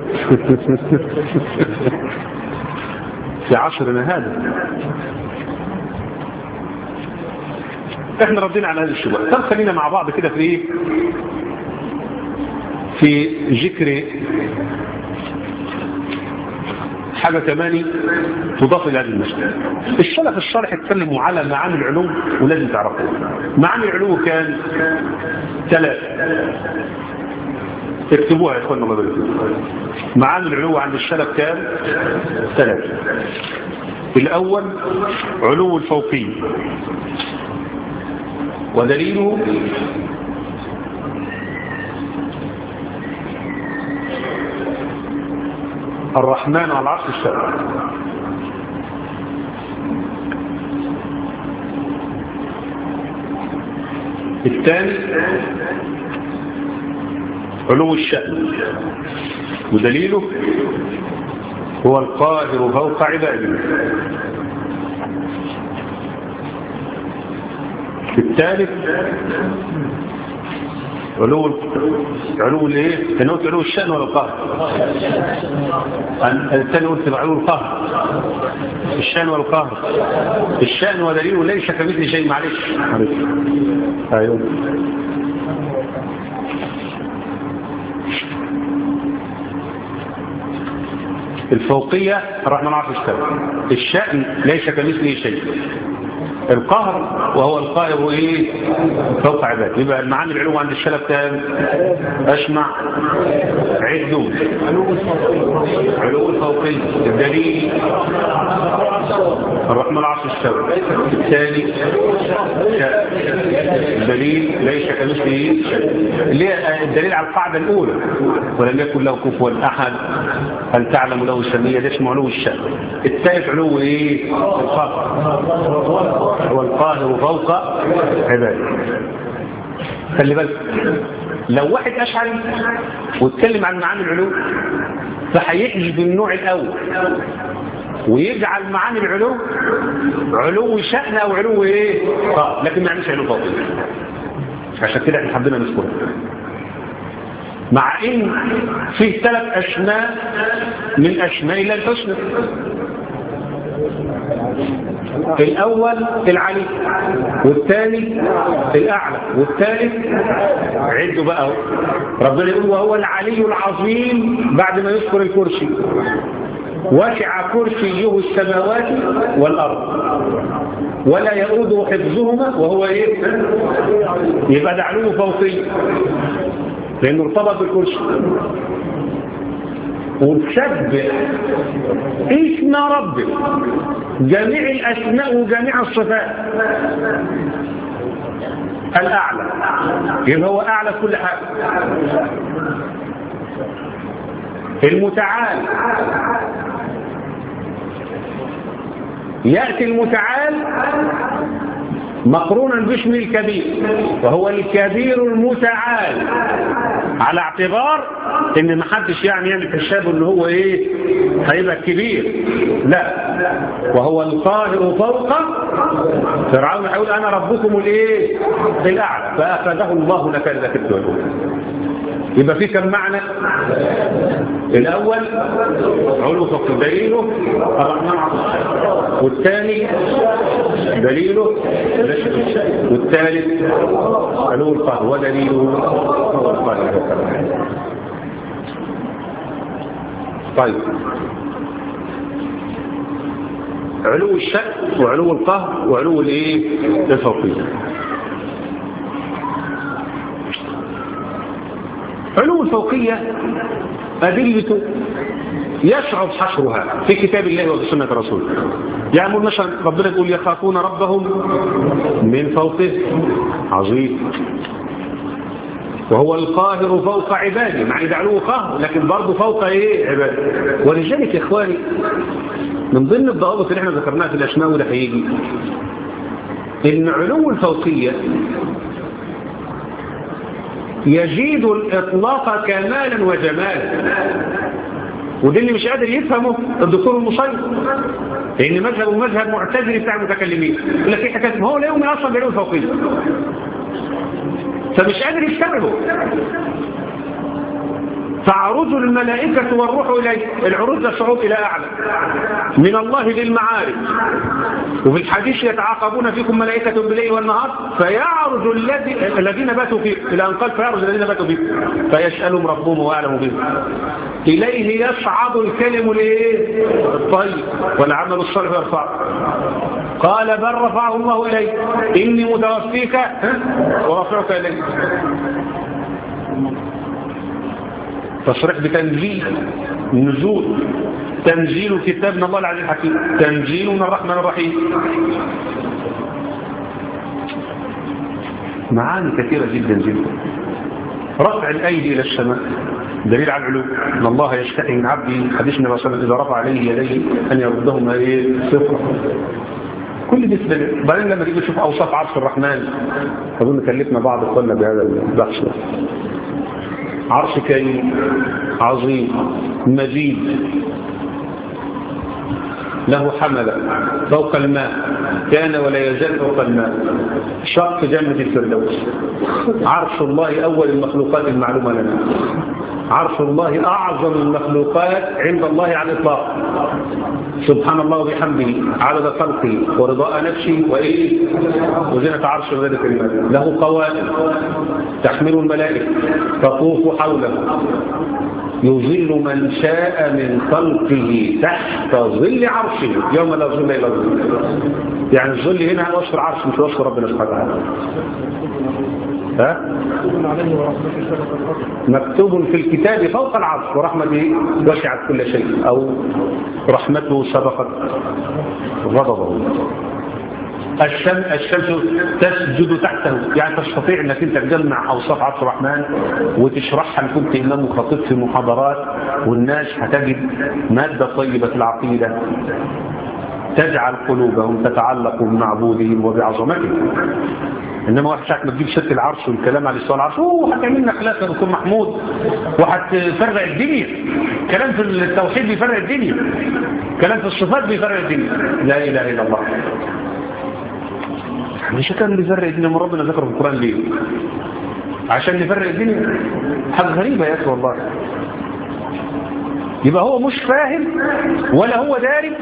في عصرنا هذا احنا ردينا على هذه الشبهه طب خلينا مع بعض كده في ايه في ذكر حاجة كمان تضاف إلى هذه المسألة السلف الصالح اتكلموا على معاني العلوم ولازم تعرفوا معاني العلوم كان ثلاثة اكتبوها يا اخوانا الله يبارك معاني العلو عند السلف كان ثلاثة الأول علو الفوقي ودليله الرحمن على العرش استوى الثاني علو الشأن ودليله هو القاهر فوق عباده الثالث علو علو الايه كان قلت علو الشأن ولا القهر الثاني قلت علو القهر الشأن والقهر الشأن ودليله ليس كمثل شيء معلش معلش ايوه الفوقية الرحمن عرف استوى الشأن ليس كمثله شيء القهر وهو القائر ايه فوق عباده يبقى المعاني العلو عند السلف كان اسمع عدوا علو الفوقي الدليل الرحمن العرش استوى الثاني الدليل ليس كمثله شيء اللي هي الدليل على القاعده الاولى ولم يكن له كفوا احد هل تعلم له سميه ده اسمه علو الشأن الثالث علو ايه القهر هو القاهر فوق عباده خلي بالك لو واحد أشعري واتكلم عن معاني العلوم فهيحجب النوع الأول ويجعل معاني العلوم علو شأن أو علو إيه طب لكن ما يعنيش علو فوق عشان كده احنا حبينا نذكره مع ان فيه ثلاث اسماء من اسماء الله الحسنى الأول العلي والثاني الأعلى والثالث عدوا بقى ربنا يقول وهو العلي العظيم بعد ما يذكر الكرسي وسع كرسيه السماوات والأرض ولا يؤوده حفظهما وهو ايه يبقى ده علو فوقي لأنه ارتبط بالكرسي وتسبح اسم ربك جميع الأسماء وجميع الصفات الأعلى يبقى هو أعلى كل حاجة المتعال يأتي المتعال مقرونا باسم الكبير وهو الكبير المتعال على اعتبار ان ما حدش يعني يعمل حسابه ان هو ايه هيبقى كبير لا وهو القاهر فوق فرعون يقول انا ربكم الايه الاعلى فاخذه الله نكال ذاك الدول يبقى في كم معنى الاول علو فوق دليله الرحمن والثاني دليله والثالث علو القهر ودليله هو القهر طيب علو الشأن وعلو القهر وعلو الايه الفوقيه علو الفوقية أدلة يصعب حصرها في كتاب الله وفي سنة رسوله يعني مثلا ربنا يقول يخافون ربهم من فوقه عظيم وهو القاهر فوق عباده مع ان علوه قهر لكن برضه فوق ايه عباده ولذلك يا اخواني من ضمن الضوابط اللي احنا ذكرناها في الاسماء وده هيجي ان علو الفوقيه يزيد الاطلاق كمالا وجمالا وده اللي مش قادر يفهمه الدكتور المصيب لان مذهبه مذهب معتزلي بتاع المتكلمين يقول لك ايه حكايه ما هو لا يؤمن اصلا بعلو الفوقيه فمش قادر يستوعبه تعرج الملائكة والروح إليه العروج للصعود إلى أعلى من الله للمعارج وفي الحديث يتعاقبون فيكم ملائكة بالليل والنهار فيعرج الذي الذين باتوا فيه إلى أن قال فيعرج الذين باتوا فيه فيسألهم ربهم وأعلم بهم إليه يصعد الكلم الايه الطيب والعمل الصالح يرفع قال بل رفعه الله إليه إني متوفيك ورفعك إليه تصريح بتنزيل نزول تنزيل كتاب من الله العزيز الحكيم تنزيل من الرحمن الرحيم معاني كثيرة جدا جدا رفع الأيدي إلى السماء دليل على العلو ان الله يستحي من عبده حديث النبي صلى الله عليه وسلم اذا رفع عليه يديه ان يردهما ايه صفر كل دي دليل بعدين لما تيجي تشوف اوصاف عرش الرحمن اظن كلفنا بعض اخواننا بهذا البحث ده عرش كريم عظيم مجيد له حمل فوق الماء كان ولا يزال فوق الماء شق جنة الفردوس عرش الله أول المخلوقات المعلومة لنا عرش الله أعظم المخلوقات عند الله على الإطلاق سبحان الله وبحمده عدد خلقه ورضاء نفسه وإيه وزنة عرش غير كلمات له قوائم تحمل الملائكة تطوف حوله يظل من شاء من خلقه تحت ظل عرشه يوم لا ظل إلا ظل يعني الظل هنا وصف العرش مش وصف ربنا سبحانه وتعالى ها؟ مكتوب في الكتاب فوق العرش ورحمته وسعت كل شيء أو رحمته سبقت غضبه الشمس, الشمس تسجد تحته يعني تستطيع انك انت تجمع اوصاف عرش الرحمن وتشرحها ان كنت امام خطيب في محاضرات والناس هتجد ماده طيبه في العقيده تجعل قلوبهم تتعلق بمعبودهم وبعظمتهم انما واحد ساعه ما تجيب ست العرش والكلام على استواء العرش اوه هتعمل لنا خلاف يا دكتور محمود وهتفرق الدنيا كلام في التوحيد بيفرق الدنيا كلام في الصفات بيفرق الدنيا لا اله الا الله مش كان بيفرق الدنيا من ربنا ذكره في القرآن ليه عشان نفرق الدنيا حاجة غريبة يا أخي والله يبقى هو مش فاهم ولا هو داري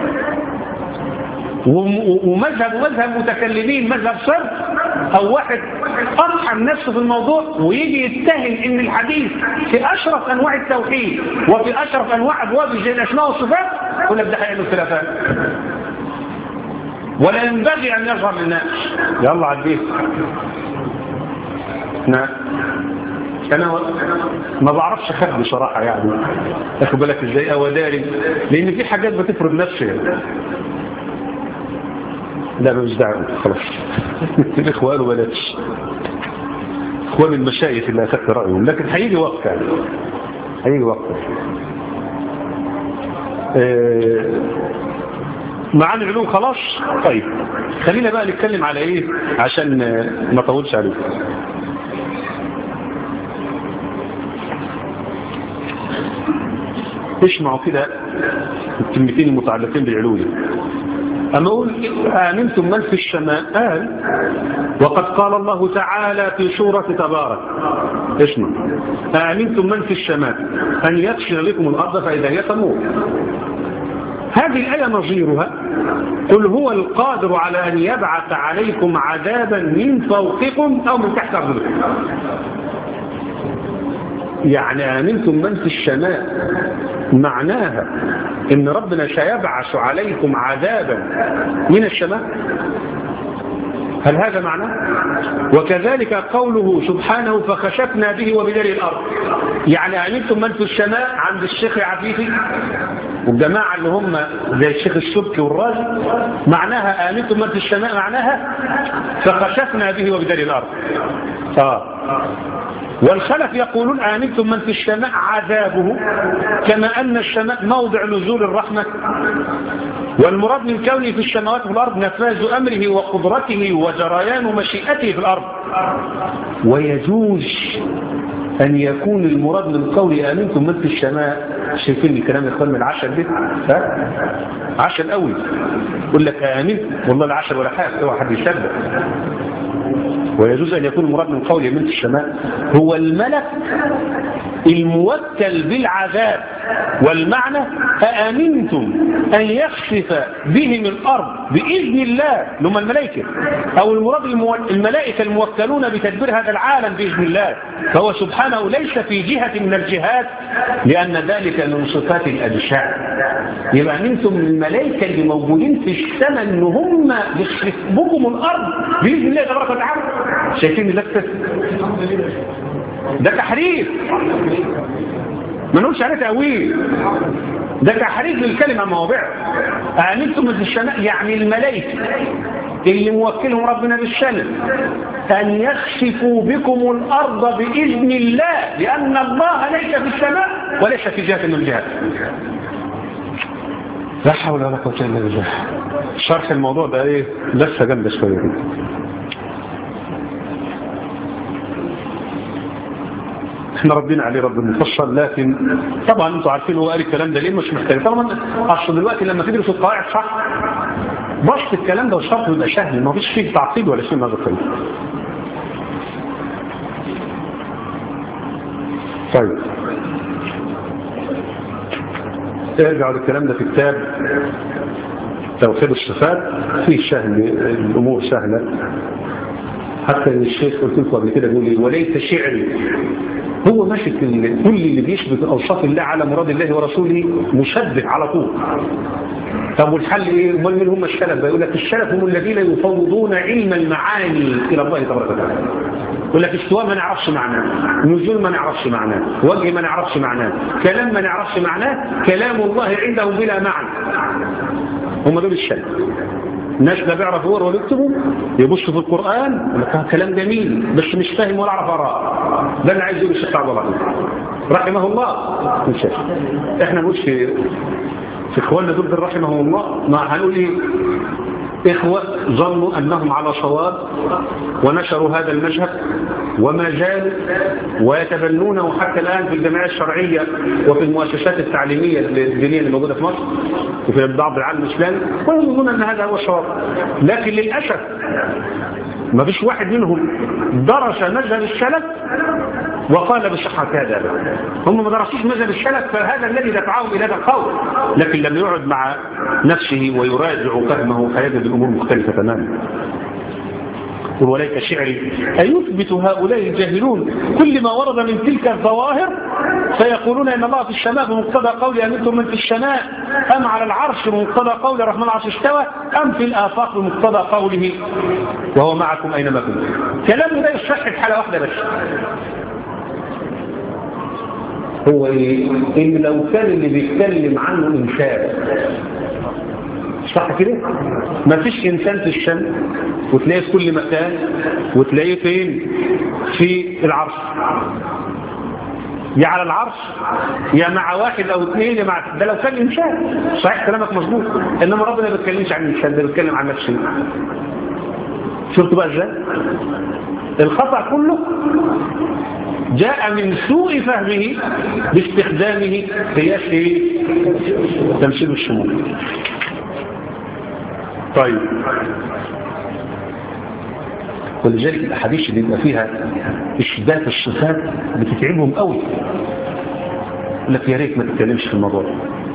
ومذهب مذهب متكلمين مذهب صرف او واحد ارحم نفسه في الموضوع ويجي يتهم ان الحديث في اشرف انواع التوحيد وفي اشرف انواع ابواب زي الاسماء والصفات كنا بدها حيث الخلافات ولا ينبغي أن يظهر للناس يلا عديه نعم أنا ما بعرفش أخاف بصراحة يعني أخد بالك إزاي أو داري لأن في حاجات بتفرض نفسي لا مش دعوة خلاص الإخوة قالوا بلاش إخوان المشايخ اللي أخذت رأيهم لكن هيجي وقت يعني هيجي وقت آه معاني العلوم خلاص طيب خلينا بقى نتكلم على ايه عشان ما اطولش عليكم اسمعوا كده الكلمتين المتعلقين بالعلوم أما أقول آمنتم من في السماء قال وقد قال الله تعالى في سورة تبارك اسمع آمنتم من في السماء أن يكسر لكم الأرض فإذا هي تمور هذه الآية نظيرها قل هو القادر على أن يبعث عليكم عذابا من فوقكم أو من تحت أرضكم يعني آمنتم من في السماء معناها إن ربنا سيبعث عليكم عذابا من السماء هل هذا معناه وكذلك قوله سبحانه فخشفنا به وبدار الأرض يعني أمنتم من في السماء عند الشيخ عفيفي والجماعة اللي هم زي الشيخ السبكي والراجل معناها آمنتم من في السماء معناها فخشفنا به وبدار الأرض آه. والخلف يقولون آمنتم من في السماء عذابه كما أن السماء موضع نزول الرحمة والمراد من كونه في السماوات والأرض نفاذ أمره وقدرته وجريان مشيئته في الأرض ويجوز أن يكون المراد من قول آمنتم من في السماء شايفين الكلام يا اخوان من العشر ده ها عشر قوي يقول لك آمنت والله العشر ولا حاجة اوعى حد يصدق ويجوز أن يكون المراد من قول من في السماء هو الملك الموكل بالعذاب والمعنى أأمنتم أن يخسف بهم الأرض بإذن الله لهم الملائكة أو المراد الملائكة الموكلون بتدبير هذا العالم بإذن الله فهو سبحانه ليس في جهة من الجهات لأن ذلك من صفات الأبشاء يبقى أمنتم من الملائكة اللي موجودين في السماء أن هم يخسف بكم الأرض بإذن الله تبارك وتعالى شايفين اللفة ده تحريف ما نقولش عليه تأويل ده تحريف للكلمة مواضع أعنيتم في السماء يعني الملائكة اللي موكلهم ربنا بالسنة أن يخسفوا بكم الأرض بإذن الله لأن الله ليس في السماء وليس في جهة من الجهات لا حول ولا قوة إلا بالله شرح الموضوع ده ايه لسه جنب شوية احنا ردينا عليه رد مفصل لكن طبعا انتوا عارفين هو قال الكلام ده ليه مش محتاج طبعا اصل دلوقتي لما تدرس القواعد صح بسط الكلام ده والشرح يبقى سهل ما فيش فيه تعقيد ولا شيء من هذا الكلام طيب ارجعوا للكلام ده في كتاب توحيد الصفات فيه سهل الامور سهله حتى الشيخ قلت لكم قبل كده بيقول لي وليت شعري هو ماشي كل اللي بيثبت اوصاف الله على مراد الله ورسوله مشبه على طول طب والحل ايه امال مين هم السلف بيقول لك السلف هم الذين يفوضون علم المعاني الى الله تبارك وتعالى يقول لك استواء ما نعرفش معناه نزول ما نعرفش معناه وجه ما نعرفش معناه كلام ما نعرفش معناه كلام الله عندهم بلا معنى هم دول السلف الناس لا بيعرف يقرا ولا يكتبوا يبص في القرآن يقول لك كلام جميل بس مش فاهم ولا اعرف اقراه ده اللي عايز يقول الشيخ عبد الله رحمه الله مش احنا مش في في اخواننا دول رحمهم الله ما هنقول ايه إخوة ظنوا أنهم على صواب ونشروا هذا المشهد وما زالوا ويتبنونه حتى الآن في الجمعية الشرعية وفي المؤسسات التعليمية الدينية اللي موجودة في مصر وفي بعض العالم الإسلامي ويظنون أن هذا هو الصواب لكن للأسف ما فيش واحد منهم درس مذهب السلف وقال بصحة هذا هم ما درسوش مذهب السلف فهذا الذي دفعهم إلى هذا القول لكن لما يقعد مع نفسه ويراجع فهمه فيجد الأمور مختلفة تماما وليك شعري أيثبت هؤلاء الجاهلون كل ما ورد من تلك الظواهر فيقولون إن الله في السماء بمقتضى قول أمنتم من في السماء أم على العرش بمقتضى قول الرحمن العرش استوى أم في الآفاق بمقتضى قوله وهو معكم أينما كنتم كلامه ده يصح في حالة واحدة بس هو إيه؟ إن لو كان اللي بيتكلم عنه إنسان صح كده ما فيش إنسان في الشمس وتلاقيه في كل مكان وتلاقيه فين في العرش يا على العرش يا مع واحد او اثنين يا مع ده لو كان انسان صحيح كلامك مظبوط انما ربنا ما بيتكلمش عن الانسان ده بيتكلم عن نفسه شفتوا بقى ازاي الخطا كله جاء من سوء فهمه باستخدامه قياس تمثيل الشمول طيب ولذلك الاحاديث اللي بيبقى فيها اشتباك الصفات بتتعبهم قوي لك يا ريت ما تتكلمش في الموضوع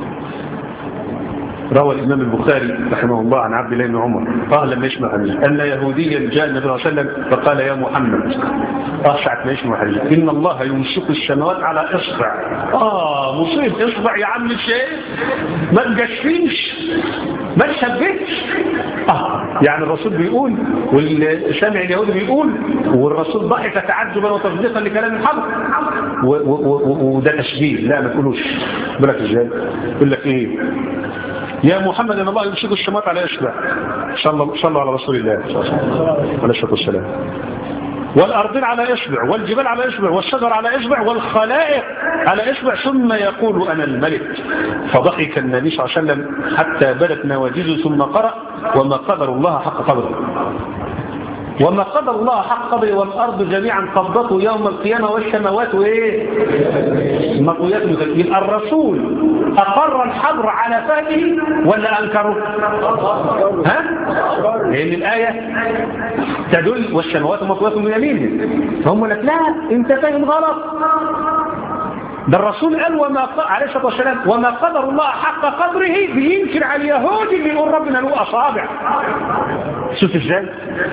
روى الإمام البخاري رحمه الله عن عبد الله بن عمر قال لما يسمع حديث أن يهوديا جاء النبي صلى الله عليه وسلم فقال يا محمد أسعد ما يسمع حديث إن الله يمسك السماوات على إصبع آه مصيب إصبع يا عم الشيخ ما تجشفيش ما تثبتش آه يعني الرسول بيقول والسامع اليهودي بيقول والرسول ضحك تعجبا وتصديقا لكلام الحق وده تشبيه لا ما تقولوش بالك ازاي يقول لك ايه يا محمد ان الله يمسك الشمات على اشبع صلى صلى على رسول الله صلى الله عليه الصلاه والسلام والأرضين على إصبع والجبال على إصبع والشجر على إصبع والخلائق على إصبع ثم يقول أنا الملك فضحك النبي صلى الله عليه وسلم حتى بدت نواجزه ثم قرأ وما قدر الله حق قدره وما قدر الله حق قدره والأرض جميعا قبضته يوم القيامة والسماوات وإيه مطويات يبقى الرسول أقر الحبر على فهمه ولا أنكره ها لأن الآية تدل والسماوات مطويات من يمينه فهم لك لا انت فاهم غلط ده الرسول قال وما عليه الصلاه والسلام وما قدر الله حق قدره بينكر على اليهود اللي يقول ربنا له اصابع شوف ازاي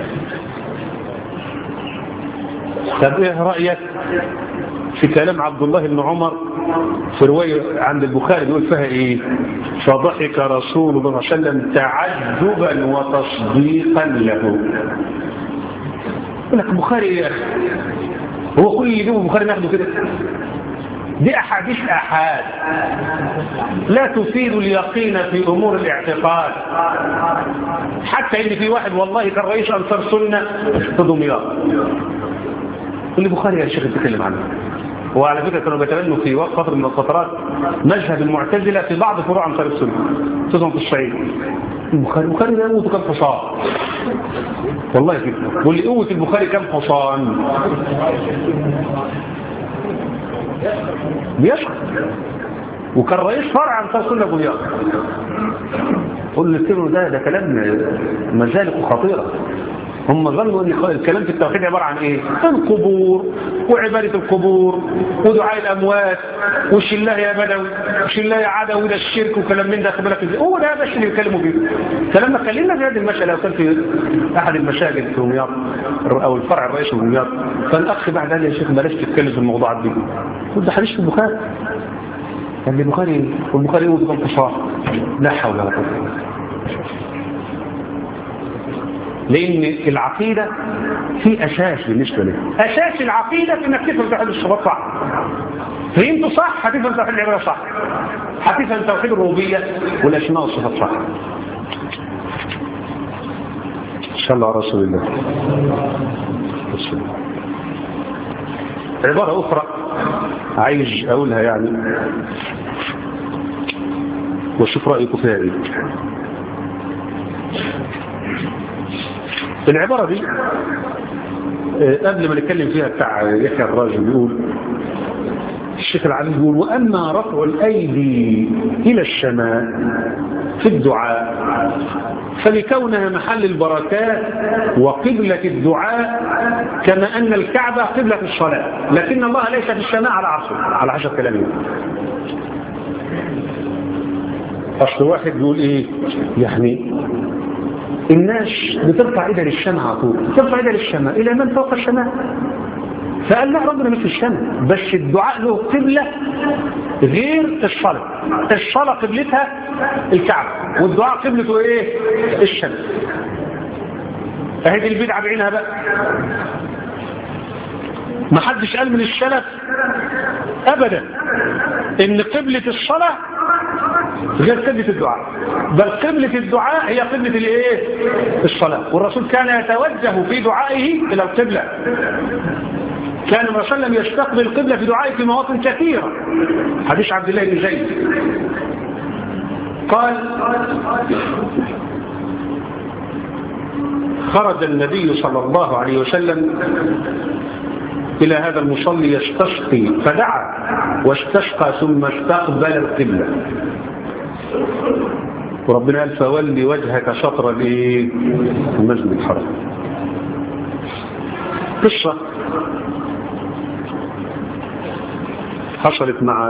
طب ايه رأيك في كلام عبد الله بن عمر في رواية عند البخاري بيقول فيها ايه فضحك رسول الله صلى الله عليه وسلم تعجبا وتصديقا له يقول لك البخاري يا اخي هو كل اللي يجيبه البخاري ناخده كده دي احاديث احاد لا تفيد اليقين في امور الاعتقاد حتى ان في واحد والله كان رئيس انصار سنه في دمياط اللي بخاري يا شيخ بتتكلم عنه وعلى فكرة كانوا بيتبنوا في وقت فترة من الفترات مذهب المعتزلة في بعض فروع أنصار السنة خصوصا في الصعيد البخاري البخاري ده قوته كام حصان والله كده واللي قوة البخاري كام حصان بيشكر وكان رئيس فرع أنصار السنة أبو رياض قل له ده ده كلام مزالق خطيرة هم ظنوا ان الكلام في التوحيد عبارة عن ايه القبور وعبادة القبور ودعاء الاموات وش الله يا بدوي وش الله يا عدوي ده الشرك وكلام من ده خبرك ازاي هو ده بس اللي بيتكلموا بيه فلما كلمنا في هذه المسألة وكان في احد المساجد في دمياط او الفرع الرئيسي في دمياط فالاخ بعد قال لي يا شيخ بلاش تتكلم في الموضوعات دي قلت ده حديث في البخاري قال لي البخاري والبخاري هو كان فصاح لا حول ولا قوه لأن العقيدة في أساس بالنسبة له أساس العقيدة في أنك تفهم توحيد الصفات صح فهمت صح هتفهم توحيد العبادة صح هتفهم توحيد الربوبية والأسماء والصفات صح صلى الله على رسول الله عبارة أخرى عايز أقولها يعني وشوف رأيكم فيها إيه العبارة دي قبل ما نتكلم فيها بتاع يحيى الراجل بيقول الشيخ العلي بيقول وأما رفع الأيدي إلى السماء في الدعاء فلكونها محل البركات وقبلة الدعاء كما أن الكعبة قبلة الصلاة لكن الله ليس في السماء على عصر على عشر كلامه أصل واحد بيقول إيه يعني الناس بترفع ايدها للسماء على طول ترفع ايدها للسماء الى من فوق السماء فقال لا ربنا مش في السماء بس الدعاء له قبلة غير الصلاة الصلاة قبلتها الكعبة والدعاء قبلته ايه السماء اهي البدعة بعينها بقى ما حدش قال من السلف ابدا ان قبلة الصلاة غير قبلة الدعاء بل قبلة الدعاء هي قبلة الايه الصلاة والرسول كان يتوجه في دعائه الى القبلة كان الرسول صلى الله عليه وسلم يستقبل القبلة في دعائه في مواطن كثيرة حديث عبد الله بن زيد قال خرج النبي صلى الله عليه وسلم إلى هذا المصلي يستسقي فدعا واستسقى ثم استقبل القبلة وربنا قال فولي وجهك شطر المسجد الحرام قصة حصلت مع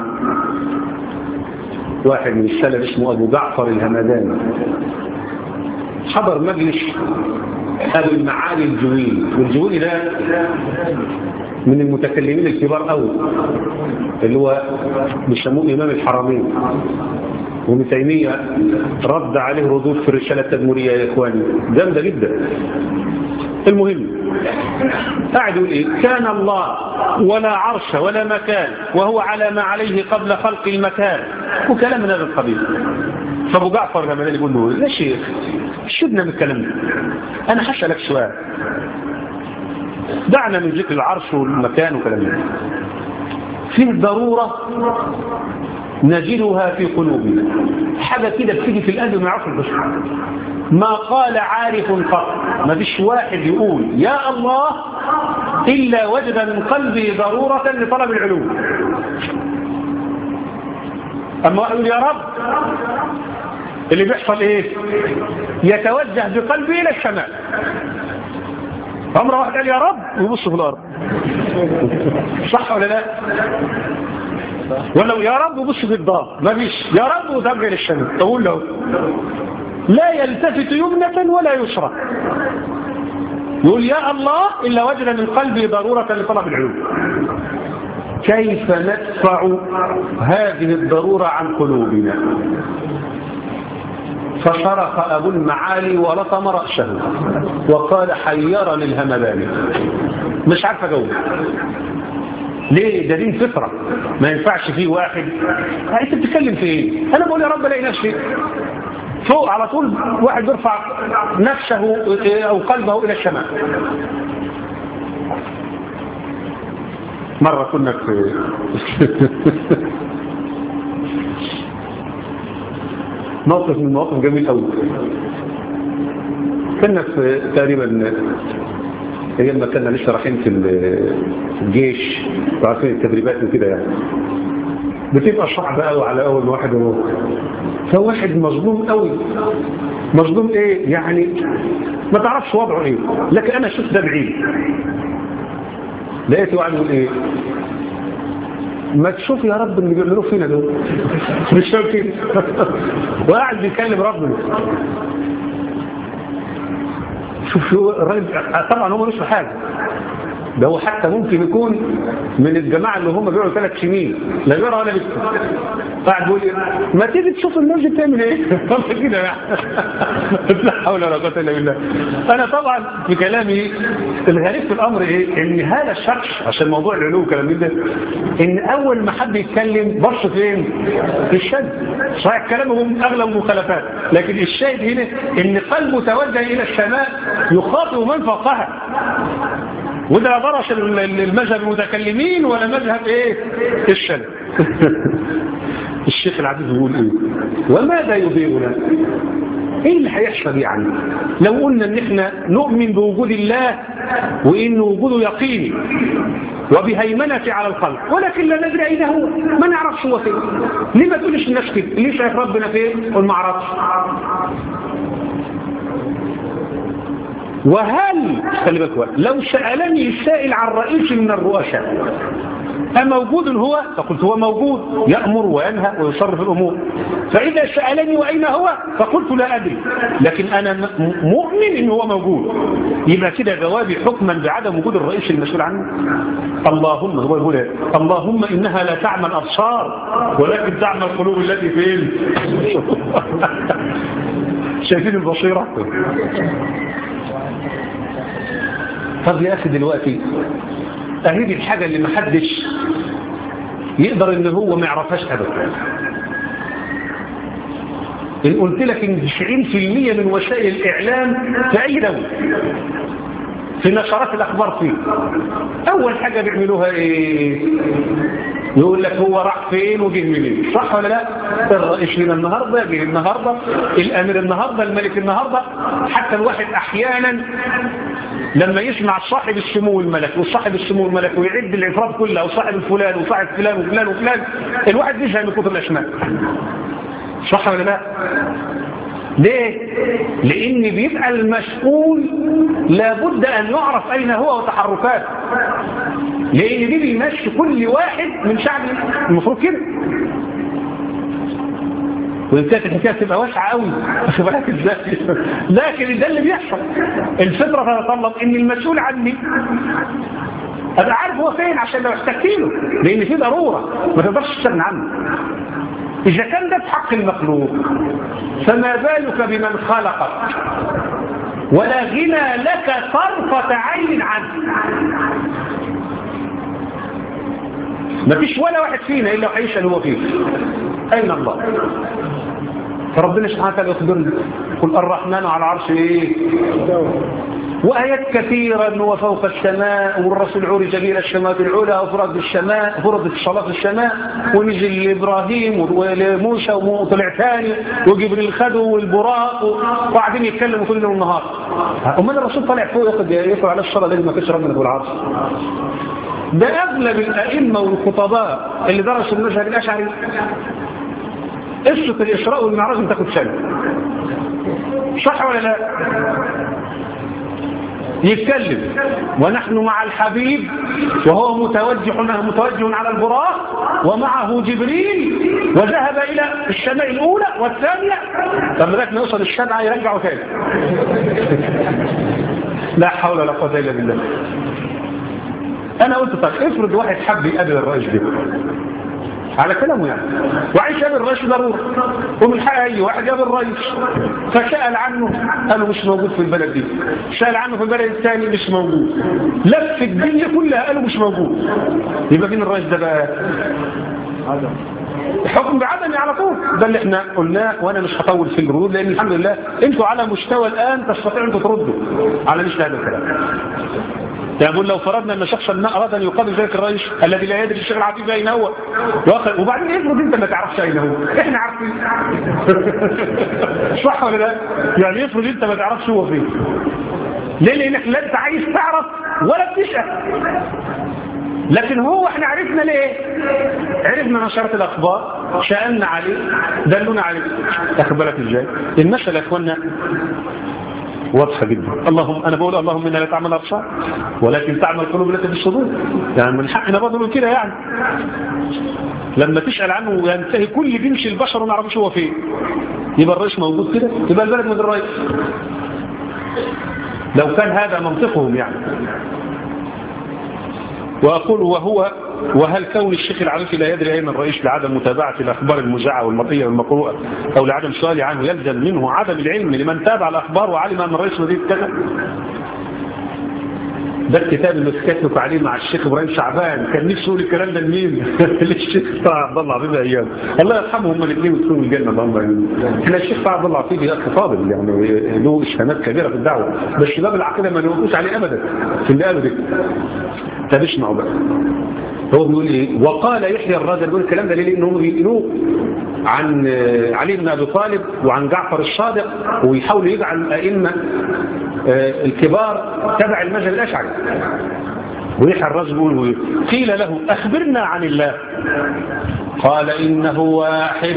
واحد من السلف اسمه أبو جعفر الهمداني حضر مجلس أبو المعالي الجويني والجويني ده من المتكلمين الكبار قوي اللي هو بيسموه إمام الحرمين وابن تيمية رد عليه ردود في الرسالة التدمرية يا إخواني جامدة جدا المهم قاعد يقول إيه كان الله ولا عرش ولا مكان وهو على ما عليه قبل خلق المكان وكلام من هذا القبيل فابو جعفر لما يقول له يا شيخ شدنا من الكلام ده انا هسألك سؤال دعنا من ذكر العرش والمكان وكلام ده فيه ضرورة نجدها في قلوبنا حاجة كده بتيجي في القلب ما يعرفش البشر ما قال عارف قط ما فيش واحد يقول يا الله إلا وجد من قلبه ضرورة لطلب العلوم أما واحد يقول يا رب اللي بيحصل ايه يتوجه بقلبه إلى الشمال عمره واحد قال يا رب ويبص في الأرض صح ولا لا ولو يا رب وبص في الضار ما فيش يا رب وترجع للشمال تقول له لا يلتفت يمنة ولا يسرى يقول يا الله إلا وجد من قلبي ضرورة لطلب العلوم كيف ندفع هذه الضرورة عن قلوبنا فصرخ أبو المعالي ولطم رأسه وقال حيرني الهمدان مش عارف أجاوب ليه ده دين فطرة ما ينفعش فيه واحد انت بتتكلم في ايه انا بقول يا رب الاقي نفسي فوق على طول واحد يرفع نفسه او قلبه الى السماء مرة كنا في موقف من المواقف جميل قوي كنا في تقريبا ايام ما كنا لسه رايحين في الجيش وعارفين التدريبات وكده يعني بتبقى صعبة قوي على اول واحد وهو فواحد مظلوم قوي مظلوم ايه يعني ما تعرفش وضعه ايه لكن انا شفت ده بعيد لقيته قاعد يقول ايه ما تشوف يا رب اللي بيعملوه فينا دول مش فاهم وقاعد بيكلم ربنا شوف شو الراجل طبعا هو ملوش حاجه ده هو حتى ممكن يكون من الجماعة اللي هم بيقعوا ثلاث سنين لا بيقرا ولا بيكتب قاعد بيقول ما تيجي تشوف الناس دي بتعمل ايه والله كده يعني لا حول ولا قوه الا بالله انا طبعا في كلامي الغريب في الامر ايه ان هذا الشخص عشان موضوع العلوم والكلام ده ان اول ما حد يتكلم بص فين في الشد صحيح كلامهم اغلب مخالفات لكن الشاهد هنا ان قلبه توجه الى السماء يخاطب من فوقها وده لا درش المذهب المتكلمين ولا مذهب ايه الشلل الشيخ العزيز يقول ايه وماذا يضيرنا ايه اللي هيحصل يعني لو قلنا ان احنا نؤمن بوجود الله وان وجوده يقيني وبهيمنة على الخلق ولكن لا ندري اين هو ما نعرفش هو فين ليه ما تقولش الناس كده ليه شايف ربنا فين قول ما اعرفش وهل خلي بالك لو سألني السائل عن رئيس من الرؤساء أموجود هو فقلت هو موجود يأمر وينهى ويصرف الأمور فإذا سألني وأين هو فقلت لا أدري لكن أنا مؤمن إنه هو موجود يبقى كده جوابي حكما بعدم وجود الرئيس المسؤول عنه اللهم هو يقول اللهم إنها لا تعمى الأبصار ولكن تعمى القلوب التي فين شايفين البصيرة طب يا أخي دلوقتي أهيد الحاجة اللي محدش يقدر إن هو ما يعرفهاش أبدا إن قلت لك إن 90% من وسائل الإعلام في أي دولة في نشرات الأخبار فيه أول حاجة بيعملوها إيه يقول لك هو راح فين وجه منين صح ولا لا الرئيس هنا النهاردة جه النهاردة الأمير النهاردة الملك النهاردة حتى الواحد أحيانا لما يسمع صاحب السمو الملك وصاحب السمو الملك ويعد الإفراد كلها وصاحب الفلان وصاحب فلان وفلان وفلان الواحد يزهق من كتر الأسماء صح ولا لا ليه لان بيبقى المسؤول لابد ان يعرف اين هو وتحركاته لان دي بيمشي كل واحد من شعب المفروض كده وإن كانت الحكاية تبقى واسعة قوي واخد بالك ازاي لكن ده اللي بيحصل الفطرة تتطلب ان المسؤول عني ابقى عارف هو فين عشان لو احتجت له لان في ضرورة ما تقدرش تستغنى عنه إذا كان ده في حق المخلوق فما بالك بمن خلقك ولا غنى لك طرفة عين عنه ما فيش ولا واحد فينا إلا وحيسأل هو فيه أين الله فربنا سبحانه وتعالى يخبرنا قل الرحمن على العرش ايه وآيات كثيرة أنه وفوق السماء والرسول عرج إلى السماء العلى وفرض السماء فرضت الصلاة في السماء ونزل لإبراهيم ولموسى وطلع ثاني وجبريل خده والبراق وقاعدين يتكلموا كل يوم النهار أمال الرسول طالع فوق ياخد يقرأ على الصلاة لازم ما فيش ربنا في العرش ده أغلب الأئمة والخطباء اللي درسوا المذهب الأشعري قصة الإسراء والمعراج ما تاخد سنة صح ولا لا يتكلم ونحن مع الحبيب وهو متوجه متوجه على البراق ومعه جبريل وذهب إلى السماء الأولى والثانية لما ذاك يوصل السبعة يرجعوا تاني لا حول ولا قوة إلا بالله أنا قلت طيب افرض واحد حب يقابل الرئيس ده على كلامه يعني وعيش قابل الرئيس ضرورة ومن حق أي واحد قابل الرئيس فسأل عنه قالوا مش موجود في البلد دي سأل عنه في البلد الثاني مش موجود لف الدنيا كلها قالوا مش موجود يبقى فين الرئيس ده بقى حكم بعدمي على طول ده اللي احنا قلناه وانا مش هطول في الردود لان الحمد لله انتوا على مستوى الان تستطيعوا انتوا تردوا على مثل هذا الكلام يقول لو فرضنا ان شخصا ما اراد ان يقابل ذلك الرئيس الذي لا يدري الشيخ العفيف اين هو وبعدين افرض انت ما تعرفش اين هو احنا عارفين صح ولا لا يعني افرض انت ما تعرفش هو فين ليه لانك لا انت عايز تعرف ولا بتسال لكن هو احنا عرفنا ليه عرفنا نشرة الاخبار شألنا عليه دلونا عليه تاخد بالك ازاي المسألة يا اخوانا واضحة جدا اللهم أنا بقول اللهم إنها لا تعمل أبصار ولكن تعمل قلوب التي في الصدور يعني من حقنا برضه نقول كده يعني لما تسأل عنه ينتهي كل جنس البشر وما نعرفش هو فين يبقى الرئيس موجود كده يبقى البلد من الرئيس لو كان هذا منطقهم يعني وأقول وهو وهل كون الشيخ العريفي لا يدري أين الرئيس لعدم متابعة الأخبار المذاعة والمرئية والمقروءة أو لعدم سؤاله عنه يلزم منه عدم العلم لمن تابع الأخبار وعلم أن الرئيس مدينة كذا ده الكتاب اللي كاتبه عليه مع الشيخ ابراهيم شعبان كان نفسه يقول الكلام ده لمين؟ للشيخ طه عبد الله عبد ايام الله يرحمهم هم الاثنين ويدخلوا الجنه اللهم امين احنا الشيخ طه عبد الله عفيفي اخ فاضل يعني له اسهامات كبيره في الدعوه بس شباب العقيده ما نوقفوش عليه ابدا في اللي قاله ده طب اسمعوا بقى هو بيقول ايه وقال يحيى الرازي بيقول الكلام ده ليه لانهم بيقولوه عن علي بن ابي طالب وعن جعفر الصادق ويحاولوا يجعل الائمه الكبار تبع المذهب الاشعري ويحيى الرازي بيقول قيل له اخبرنا عن الله قال انه واحد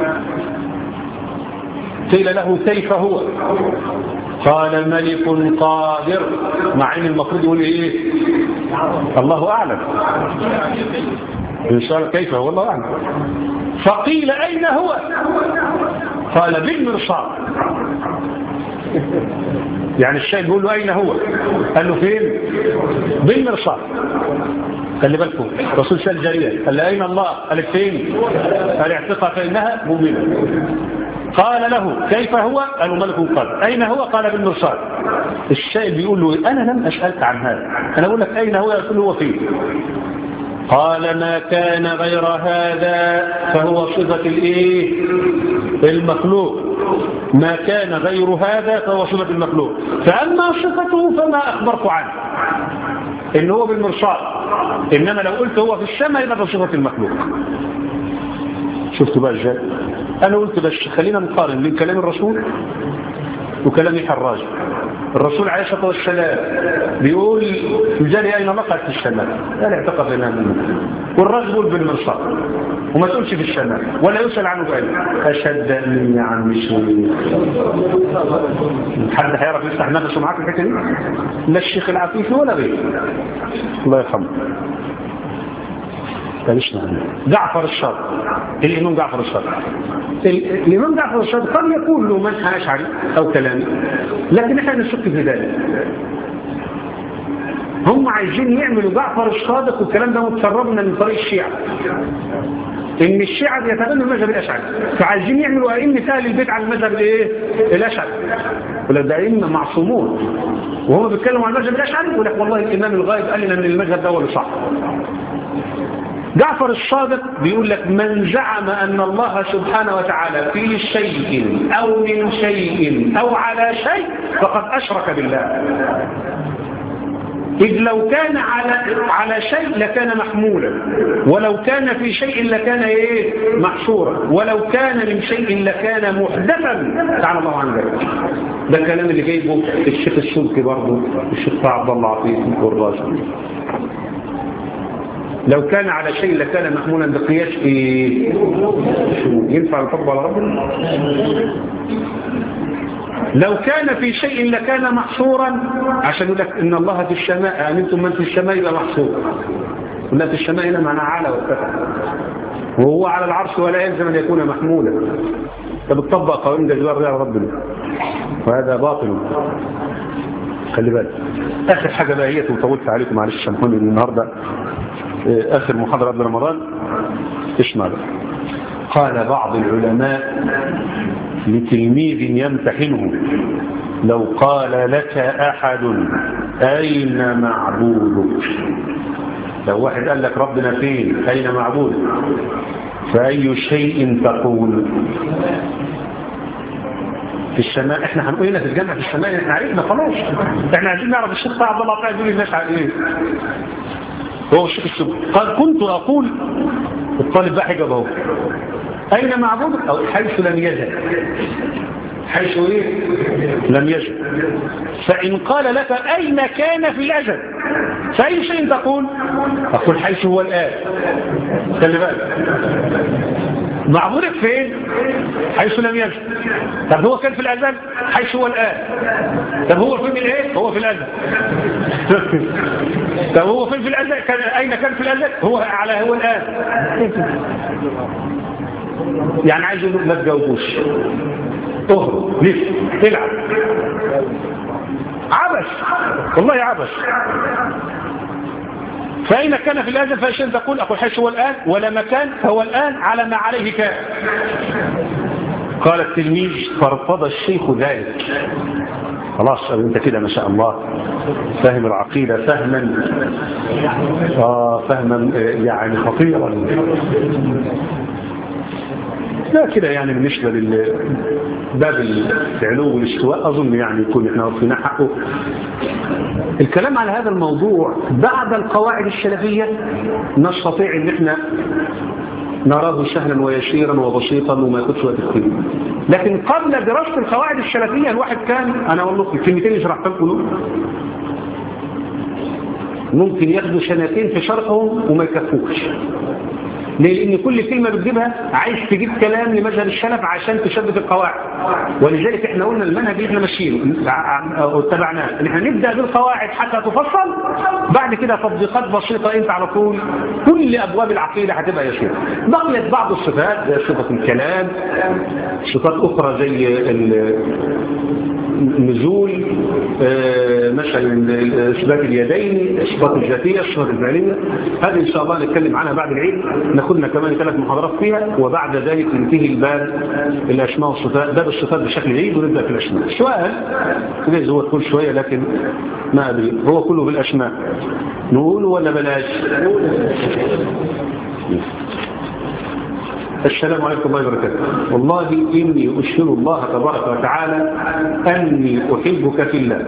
قيل له كيف هو قال ملك قادر مع ان المفروض يقول ايه الله اعلم الانسان كيف هو الله اعلم فقيل اين هو قال بالمرصاد يعني الشيء بيقول له اين هو قال له فين بالمرصاد خلي بالكم رسول سال جارية قال له اين الله قال فين قال اعتقى فانها مؤمنه قال له كيف هو قالوا ملك قال أين هو قال بالمرصاد السائل بيقول له أنا لم أسألك عن هذا أنا أقول لك أين هو يقول هو فين قال ما كان غير هذا فهو صفة الإيه المخلوق ما كان غير هذا فهو صفة المخلوق فأما صفته فما أخبرت عنه إن هو بالمرصاد إنما لو قلت هو في السماء يبقى صفة المخلوق شفتوا بقى ازاي انا قلت بس خلينا نقارن بين كلام الرسول وكلام الحراج الرسول عليه الصلاه والسلام بيقول الجاري اين لقت في السماء لا اعتقد انها منه والرجل يقول بالمرصاد وما تقولش في السماء ولا يسال عنه بقى اشد مني يا عم شويه حد هيعرف يفتح نفسه معاك الحته دي لا الشيخ العفيفي ولا غيره الله يرحمه فلسنا جعفر الصادق الإمام جعفر الصادق الإمام جعفر الصادق قد يكون له منحى أشعري أو كلامي لكن احنا نشك في ذلك هم عايزين يعملوا جعفر الصادق والكلام ده متسربنا من طريق الشيعة ان الشيعة بيتبنوا المذهب الاشعري فعايزين يعملوا ائمه اهل البيت على المذهب الايه الاشعري ولا ده ائمه معصومون وهم بيتكلموا عن المذهب الاشعري يقول لك والله الامام الغائب قال لنا ان المذهب ده هو اللي صح جعفر الصادق بيقول لك من زعم أن الله سبحانه وتعالى في شيء أو من شيء أو على شيء فقد أشرك بالله إذ لو كان على على شيء لكان محمولا ولو كان في شيء لكان إيه محصورا ولو كان من شيء لكان محدثا تعالى الله عن ذلك ده الكلام اللي جايبه الشيخ السلكي برضه الشيخ عبد الله عطيف والراشد لو كان على شيء لكان محمولا بقياس ايه ينفع الحب على ربنا لو كان في شيء لكان محصورا عشان يقول لك ان الله في السماء امنتم من في السماء يبقى محصور قلنا في السماء هنا معناها على وارتفع وهو على العرش ولا يلزم ان يكون محمولا فبتطبق قوانين جدول على ربنا وهذا باطل خلي بالك اخر حاجه بقى هي وطولت عليكم معلش سامحوني النهارده آخر محاضرة قبل رمضان اسمع بقى قال بعض العلماء لتلميذ يمتحنه لو قال لك أحد أين معبودك لو واحد قال لك ربنا فين أين معبودك فأي شيء تقول في السماء احنا هنقول هنا في الجنة في السماء احنا عرفنا خلاص احنا عايزين نعرف الشيخ عبد الله قاعد يقول للناس على ايه هو الشيخ السبكي قال كنت أقول الطالب بقى حجب اهو أين معبودك أو حيث لم يزل حيث إيه لم يزل فإن قال لك أين كان في الأزل فأي شيء تقول أقول حيث هو الآن خلي بالك معبودك فين حيث لم يزل طب هو كان في الأزل حيث هو الآن طب هو فين الايه هو في الأزل طب هو فين في الأزل كان أين كان في الأزل هو على هو الآن يعني عايز يقول ما تجاوبوش اهرب لف العب عبث والله عبث فأين كان في الأزل فأشياء تقول أقول حيث هو الآن ولا مكان فهو الآن على ما عليه كان قال التلميذ فارتضى الشيخ ذلك خلاص انت كده ما شاء الله فاهم العقيدة فهما آه فهما يعني خطيرا لا كده يعني بالنسبة لباب العلو والاستواء أظن يعني يكون احنا وفينا حقه الكلام على هذا الموضوع بعد القواعد السلفية نستطيع ان احنا نراه سهلا ويسيرا وبسيطا وما يكونش وقت كتير لكن قبل دراسة القواعد السلفية الواحد كان انا اقول لكم الكلمتين اللي شرحت لكم ممكن ياخدوا سنتين في شرحهم وما يكفوش ليه؟ لأن كل كلمة بتجيبها عايز تجيب كلام لمذهب السلف عشان تثبت القواعد ولذلك احنا قلنا المنهج اللي احنا ماشيينه واتبعناه ان احنا نبدأ بالقواعد حتى تفصل بعد كده تطبيقات بسيطة انت على طول كل أبواب العقيدة هتبقى يسيرة بقيت بعض الصفات زي صفة الكلام صفات أخرى زي النزول مثلا إثبات اليدين صفات الذاتية الصفات الفعلية هذه إن شاء الله نتكلم عنها بعد العيد ناخدنا كمان ثلاث محاضرات فيها وبعد ذلك ينتهي الباب الأسماء والصفات باب الصفات بشكل جيد ونبدأ في الأسماء السؤال ليس هو كل شوية لكن ما أدري هو كله بالأسماء نقول ولا بلاش السلام عليكم ورحمة الله وبركاته والله إني أشهد الله تبارك وتعالى أني أحبك في الله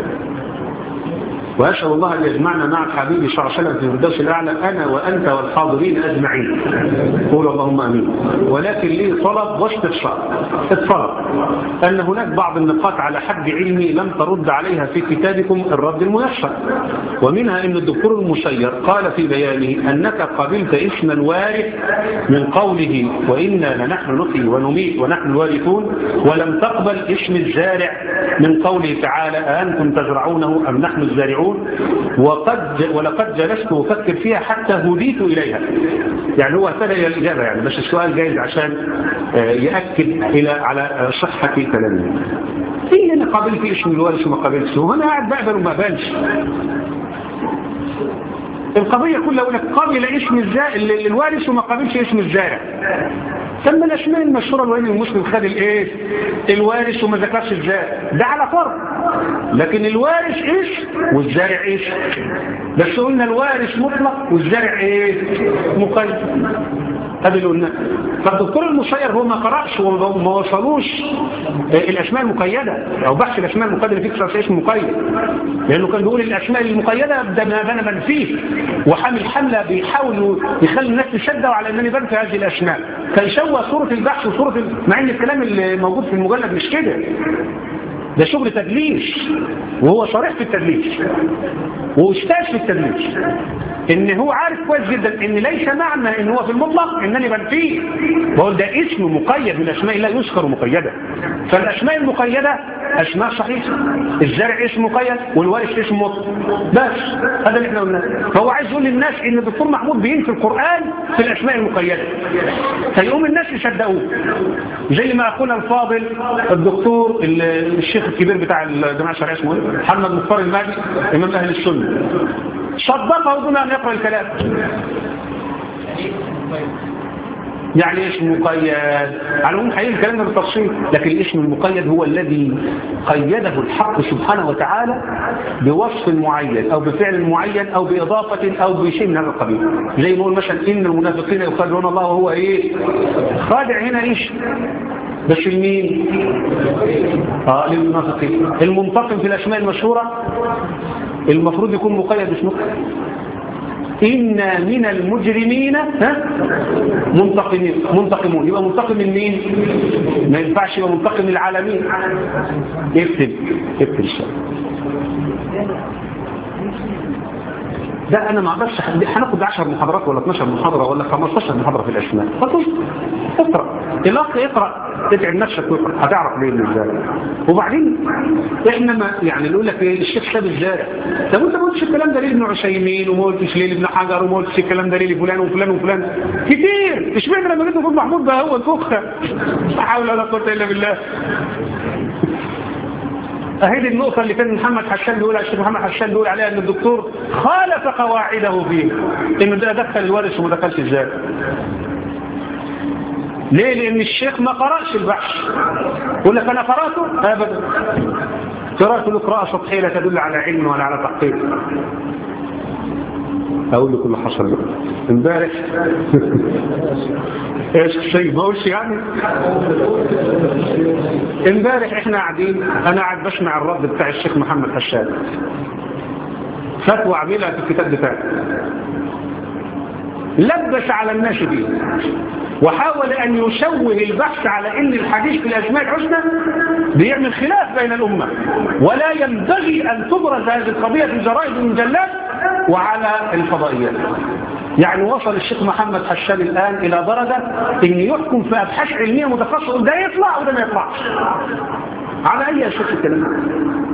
وأسأل الله أن يجمعنا مع حبيبي صلى الله عليه وسلم في الفردوس الأعلى أنا وأنت والحاضرين أجمعين قول اللهم أمين ولكن لي طلب واستفسار الطلب أن هناك بعض النقاط على حد علمي لم ترد عليها في كتابكم الرد الميسر ومنها أن الدكتور المسير قال في بيانه أنك قبلت اسم الوارث من قوله وإنا لنحن نحيي ونميت ونحن الوارثون ولم تقبل اسم الزارع من قوله تعالى أأنتم تزرعونه أم نحن الزارعون وقد ولقد جلست أفكر فيها حتى هديت إليها يعني هو اهتدى إلى الإجابة يعني بس السؤال جايز عشان يأكد إلى على صحة كلامه إيه أنا قابلت اسم الوارث وما قابلتش وأنا قاعد بقبل وما بانش القضية كلها يقول لك قبل اسم الزارع الوارث وما قبلش اسم الزارع ثم الاسماء المشهورة الوين المسلم خد الايه الوارث وما ذكرش الزارع ده على فرض لكن الوارث ايش والزارع ايش بس قلنا الوارث مطلق والزارع ايه مقيد هذا اللي قلناه فالدكتور المسير هو ما قرأش وما وصلوش الأسماء المقيدة أو بحث الأسماء المقيدة اللي فيه اسم مقيد لأنه كان بيقول الأسماء المقيدة ده ما أنا منفيه وحامل حملة بيحاول يخلي الناس تصدقوا على أنني بنفي هذه الأسماء فيشوه صورة البحث وصورة ال... مع أن الكلام اللي موجود في المجلد مش كده ده شغل تدليس وهو صريح في التدليس واستاذ في التدليس ان هو عارف كويس جدا ان ليس معنى ان هو في المطلق انني بنفيه بقول ده اسم مقيد من الاسماء لا يذكر مقيده فالاسماء المقيده اسماء صحيحه الزرع اسم مقيد والوارث اسم مطلق بس هذا اللي احنا قلناه فهو عايز يقول للناس ان الدكتور محمود بينفي القران في الاسماء المقيده فيقوم الناس يصدقوه زي ما اخونا الفاضل الدكتور الشيخ الكبير بتاع الجماعه الشرعيه اسمه ايه محمد مختار المهدي امام اهل السنه صدقه دون ان يقرا الكلام يعني اسم مقيد على العموم حقيقي الكلام ده بالتفصيل لكن الاسم المقيد هو الذي قيده الحق سبحانه وتعالى بوصف معين او بفعل معين او باضافه او بشيء من هذا القبيل زي ما نقول مثلا ان المنافقين يخادعون الله وهو ايه خادع هنا ايش بس لمين اه للمنافقين المنتقم في الاسماء المشهوره المفروض يكون مقيد باسمه إنا من المجرمين ها منتقمين منتقمون يبقى منتقم من مين ما ينفعش يبقى منتقم من العالمين اكتب اكتب الشيء ده انا ما اقدرش هناخد 10 محاضرات ولا 12 محاضره ولا 15 محاضره في الاسماء فقط اقرا الاخ اقرا تتعب نفسك واقرا هتعرف ليه ازاي وبعدين احنا ما يعني نقول لك ايه الشيخ ساب الزارع طب انت ما قلتش الكلام ده ليه ابن عثيمين وما قلتش ليه لابن حجر وما قلتش الكلام ده ليه لفلان وفلان وفلان كتير اشمعنى لما جيت اقول محمود بقى هو الكخه لا حول ولا قوه الا بالله اهي النقطة اللي كان محمد حشان بيقول على الشيخ محمد حشان بيقول عليها ان الدكتور خالف قواعده فيه انه ده دخل الوارث وما دخلش ازاي ليه لان الشيخ ما قرأش البحث يقول لك انا قرأته ابدا قراءة له قراءة سطحية لا تدل على علم ولا على تحقيق اقول لك اللي حصل امبارح ايش شيء ما اقولش يعني امبارح احنا قاعدين انا قاعد بسمع الرد بتاع الشيخ محمد حشاد فتوى عميلها في الكتاب بتاعه لبس على الناس دي وحاول أن يشوه البحث على أن الحديث في الأسماء الحسنى بيعمل خلاف بين الأمة ولا ينبغي أن تبرز هذه القضية في جرائد المجلات وعلى الفضائيات يعني وصل الشيخ محمد حشاد الآن إلى درجة أن يحكم في أبحاث علمية متخصصة ده يطلع وده ما يطلعش على أي أساس الكلام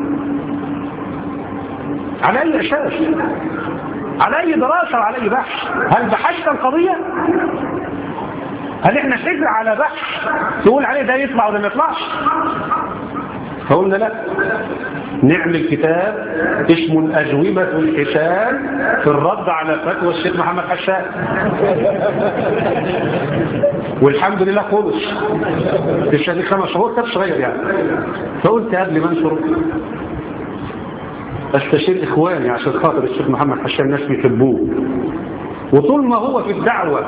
على أي أساس على أي دراسة وعلى أي بحث هل بحثت القضية هل احنا حجر على بحث تقول عليه ده يطلع وده ما يطلعش فقلنا لا نعمل كتاب اسمه أجوبة الحسان في الرد على فتوى الشيخ محمد حشان والحمد لله خلص في الشهر خمس شهور كتاب صغير يعني فقلت قبل ما انشره استشير اخواني عشان خاطر الشيخ محمد حشان الناس بيحبوه وطول ما هو في الدعوة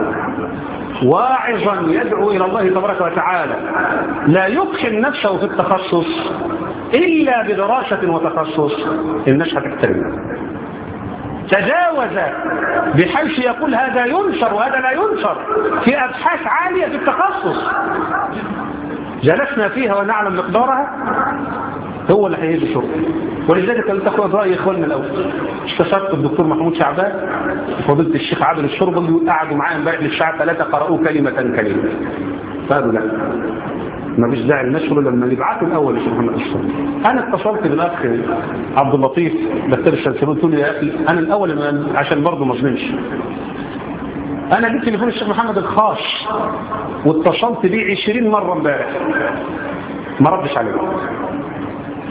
واعظا يدعو إلى الله تبارك وتعالى لا يدخل نفسه في التخصص إلا بدراسة وتخصص الناس هتحترمه تجاوز بحيث يقول هذا ينشر وهذا لا ينشر في أبحاث عالية في التخصص جلسنا فيها ونعلم مقدارها هو اللي هيجي شرط ولذلك لم تاخذ راي اخواننا الاول استشرت الدكتور محمود شعبان وفضيله الشيخ عادل الشربلي قعدوا معايا امبارح للساعه 3 قرأوا كلمه كلمه قالوا لا ما فيش داعي النشر لما نبعته الاول للشيخ محمد الشربلي انا اتصلت بالاخ عبد اللطيف دكتور الشمسون قلت له يا اخي انا الاول عشان برضه ما اظلمش انا جبت تليفون الشيخ محمد الخاص واتصلت بيه 20 مره امبارح ما ردش عليه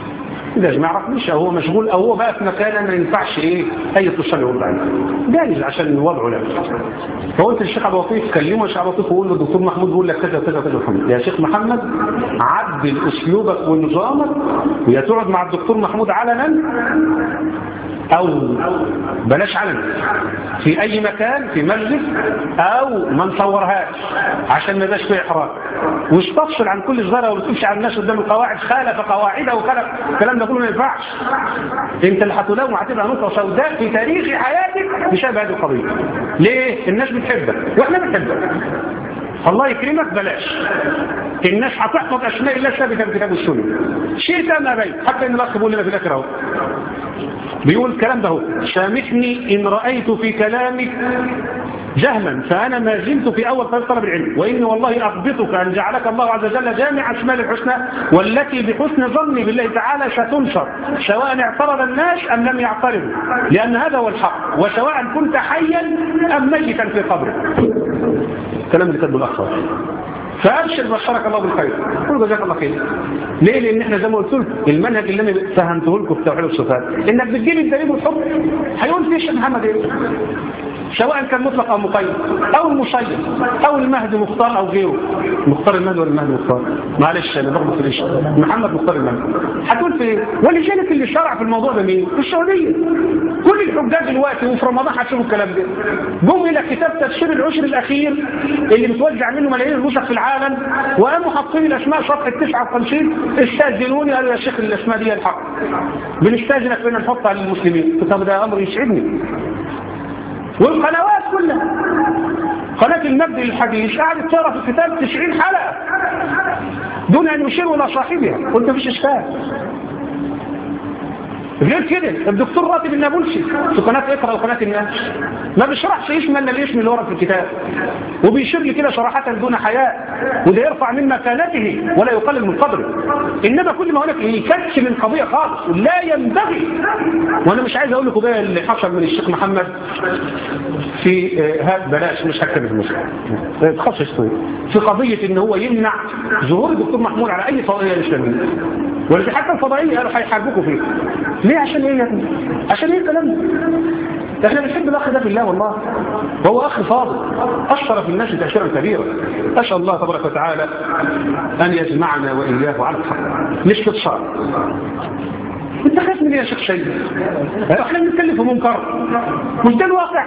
ده ما يعرفنيش او هو مشغول او هو بقى في مكان ما ينفعش ايه اي اتصال يرد عليه جايز عشان وضعه له فقلت للشيخ عبد اللطيف كلمه الشيخ عبد اللطيف وقول له الدكتور محمود بيقول لك كذا كذا كذا محمد يا شيخ محمد عدل اسلوبك ونظامك ويا تقعد مع الدكتور محمود علنا او بلاش علنا في اي مكان في مجلس او ما نصورهاش عشان ما يبقاش فيه احراج واستفصل عن كل صغيره وتمشي على الناس قدام القواعد خالف قواعده وخالف الكلام ده كله ما ينفعش انت اللي هتلوم وهتبقى نقطه سوداء في تاريخ حياتك بسبب هذه القضيه ليه الناس بتحبك واحنا بنحبك الله يكرمك بلاش الناس هتحفظ اسماء الله ثابته في كتاب السنه شئت ما بين حتى ان الاخ بيقول لنا في الاخر اهو بيقول الكلام ده هو سامحني ان رايت في كلامك جهلا فانا ما زلت في اول طريق طلب العلم واني والله اضبطك ان جعلك الله عز وجل جامع اسماء الحسنى والتي بحسن ظني بالله تعالى ستنشر سواء اعترض الناس ام لم يعترضوا لان هذا هو الحق وسواء كنت حيا ام ميتا في قبرك الكلام اللي كاتبه الاخر فابشر بشرك الله بالخير قول جزاك الله خير ليه لان احنا زي ما قلت لكم المنهج اللي انا فهمته لكم في توحيد الصفات انك بتجيب الدليل والحكم هيقول فيه الشيخ محمد ايه سواء كان مطلق او مقيد او المصيد او المهدي مختار او غيره مختار المهدي ولا المهدي مختار معلش انا برضه في الاشي محمد مختار المهدي هتقول في ايه ولذلك اللي شرع في الموضوع ده مين في السعوديه كل الحجاج دلوقتي وفي رمضان هتشوفوا الكلام ده جم الى كتاب تفسير العشر الاخير اللي متوزع منه ملايين النسخ في العالم وقاموا حاطين الاسماء صفحه 59 استاذنوني قالوا يا شيخ الاسماء دي الحق بنستاذنك بان نحطها للمسلمين طب ده امر يسعدني والقنوات كلها قناة المجد للحديث قعدت تقرا في الكتاب 90 حلقة دون أن يشيروا إلى صاحبها قلت مفيش إشكال غير كده الدكتور راتب النابلسي في قناة اقرا وقناة الناس ما بيشرحش اسم الا الاسم اللي ورا في الكتاب وبيشير لي كده صراحة دون حياء وده يرفع من مكانته ولا يقلل من قدره انما كل ما هناك يكتش من قضية خالص لا ينبغي وانا مش عايز اقول لكم بقى اللي حصل من الشيخ محمد في هذا بلاش مش هكتب المسلم تخصص في قضية ان هو يمنع ظهور الدكتور محمود على اي فضائية اسلامية ولكن حتى الفضائية قالوا هيحاربوكوا فيه ليه عشان ايه يا ابني عشان ايه الكلام ده احنا بنحب الاخ ده في الله والله وهو اخ فاضل اشرف الناس تاشيرا كبيرا اسال الله تبارك وتعالى ان يجمعنا واياه على الحق مش باتصال انت خايف من ايه يا شيخ شيء احنا بنتكلم في منكر مش ده الواقع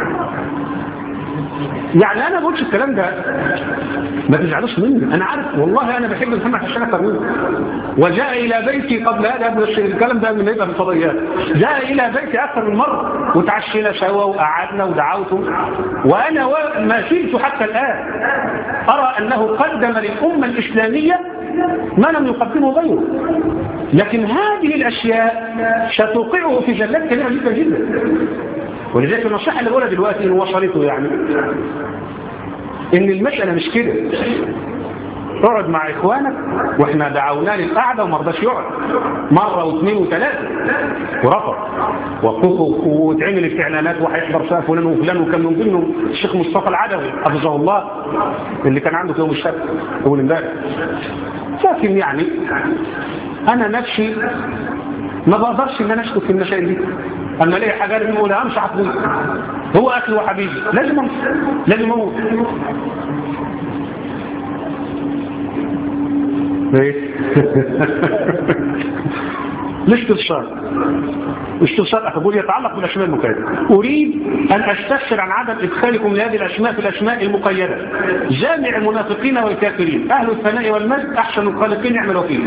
يعني انا بقولش الكلام ده ما تزعلوش مني انا عارف والله انا بحب محمد حسين اكتر منه وجاء الى بيتي قبل هذا الكلام ده من يبقى في الفضائيات جاء الى بيتي اكثر من مره وتعشينا سوا وقعدنا ودعوته وانا ما زلت حتى الان ارى انه قدم للامه الاسلاميه ما لم يقدمه غيره لكن هذه الاشياء ستوقعه في زلات كبيره جدا جدا ولذلك النصيحة اللي بقولها دلوقتي إن وصلته يعني إن المسألة مش كده اقعد مع إخوانك وإحنا دعوناه للقعدة وما رضاش يقعد مرة واثنين وثلاثة ورفض وتعمل استعلانات وهيحضر فيها فلان وفلان وكان من ضمنهم الشيخ مصطفى العدوي حفظه الله اللي كان عنده في يوم السبت أول امبارح لكن يعني أنا نفسي ما بقدرش ان انا اشكك في المسائل دي اما ليه حاجات ما اقولها مش عقلي هو اخي وحبيبي لازم اموت لازم اموت ايه الاستفسار الاستفسار أقول يتعلق بالأسماء المقيدة أريد أن أستفسر عن عدم إدخالكم لهذه الأسماء في الأسماء المقيدة جامع المنافقين والكافرين أهل الثناء والمجد أحسن الخالقين يعملوا فيه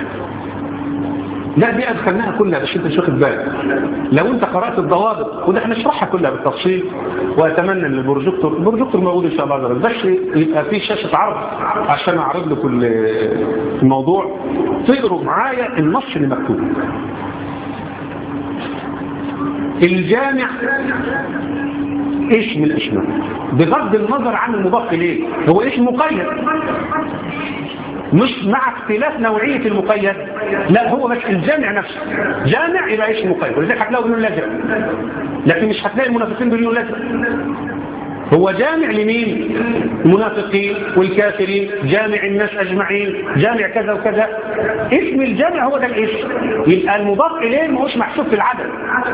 لا دي أدخلناها كلها بس انت مش واخد بالك لو انت قرأت الضوابط وده هنشرحها كلها بالتفصيل واتمنى ان البروجيكتور البروجيكتور موجود ان شاء الله عز بس يبقى في شاشة عرض عشان اعرض لكم الموضوع تقروا معايا النص اللي مكتوب الجامع اسم الاسماء بغض النظر عن المضاف اليه هو اسم مقيد مش مع اختلاف نوعية المقيد لا هو بس الجامع نفسه جامع يبقى اسم مقيد ولذلك هتلاقوا بيقولوا الازرق لكن مش هتلاقي المنافقين بيقولوا الازرق هو جامع لمين المنافقين والكافرين جامع الناس أجمعين جامع كذا وكذا اسم الجامع هو ده الاسم يبقى المضاف إليه ما هوش محسوب في العدد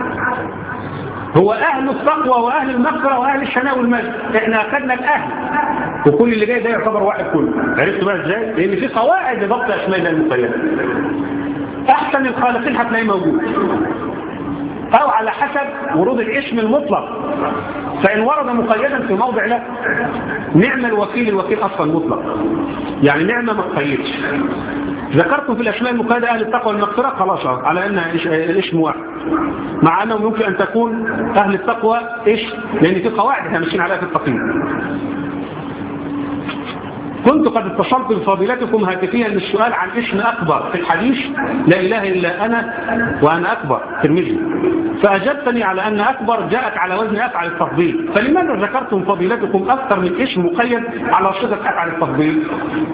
هو أهل التقوى وأهل المغفرة وأهل الشناء والمجد احنا أخذنا الأهل وكل اللي جاي ده يعتبر واحد كله عرفتوا بقى ازاي؟ لأن في قواعد لضبط أسماء الله المقيدة أحسن الخالقين هتلاقيه موجود أو على حسب ورود الاسم المطلق فإن ورد مقيدا في موضع لا نعم الوكيل الوكيل أصلا مطلق يعني نعمة ما تقيدش ذكرتم في الأسماء المقيدة أهل التقوى والمغفرة خلاص على أن الاسم واحد مع أنه ممكن أن تكون أهل التقوى إيش لأن في قواعد احنا ماشيين عليها في التقييم كنت قد اتصلت بفضيلتكم هاتفيا للسؤال عن اسم أكبر في الحديث لا إله إلا أنا وأنا أكبر ترمذي فأجبتني على أن أكبر جاءت على وزن أفعل التفضيل فلماذا ذكرتم فضيلتكم أكثر من اسم مقيد على صفة أفعل التفضيل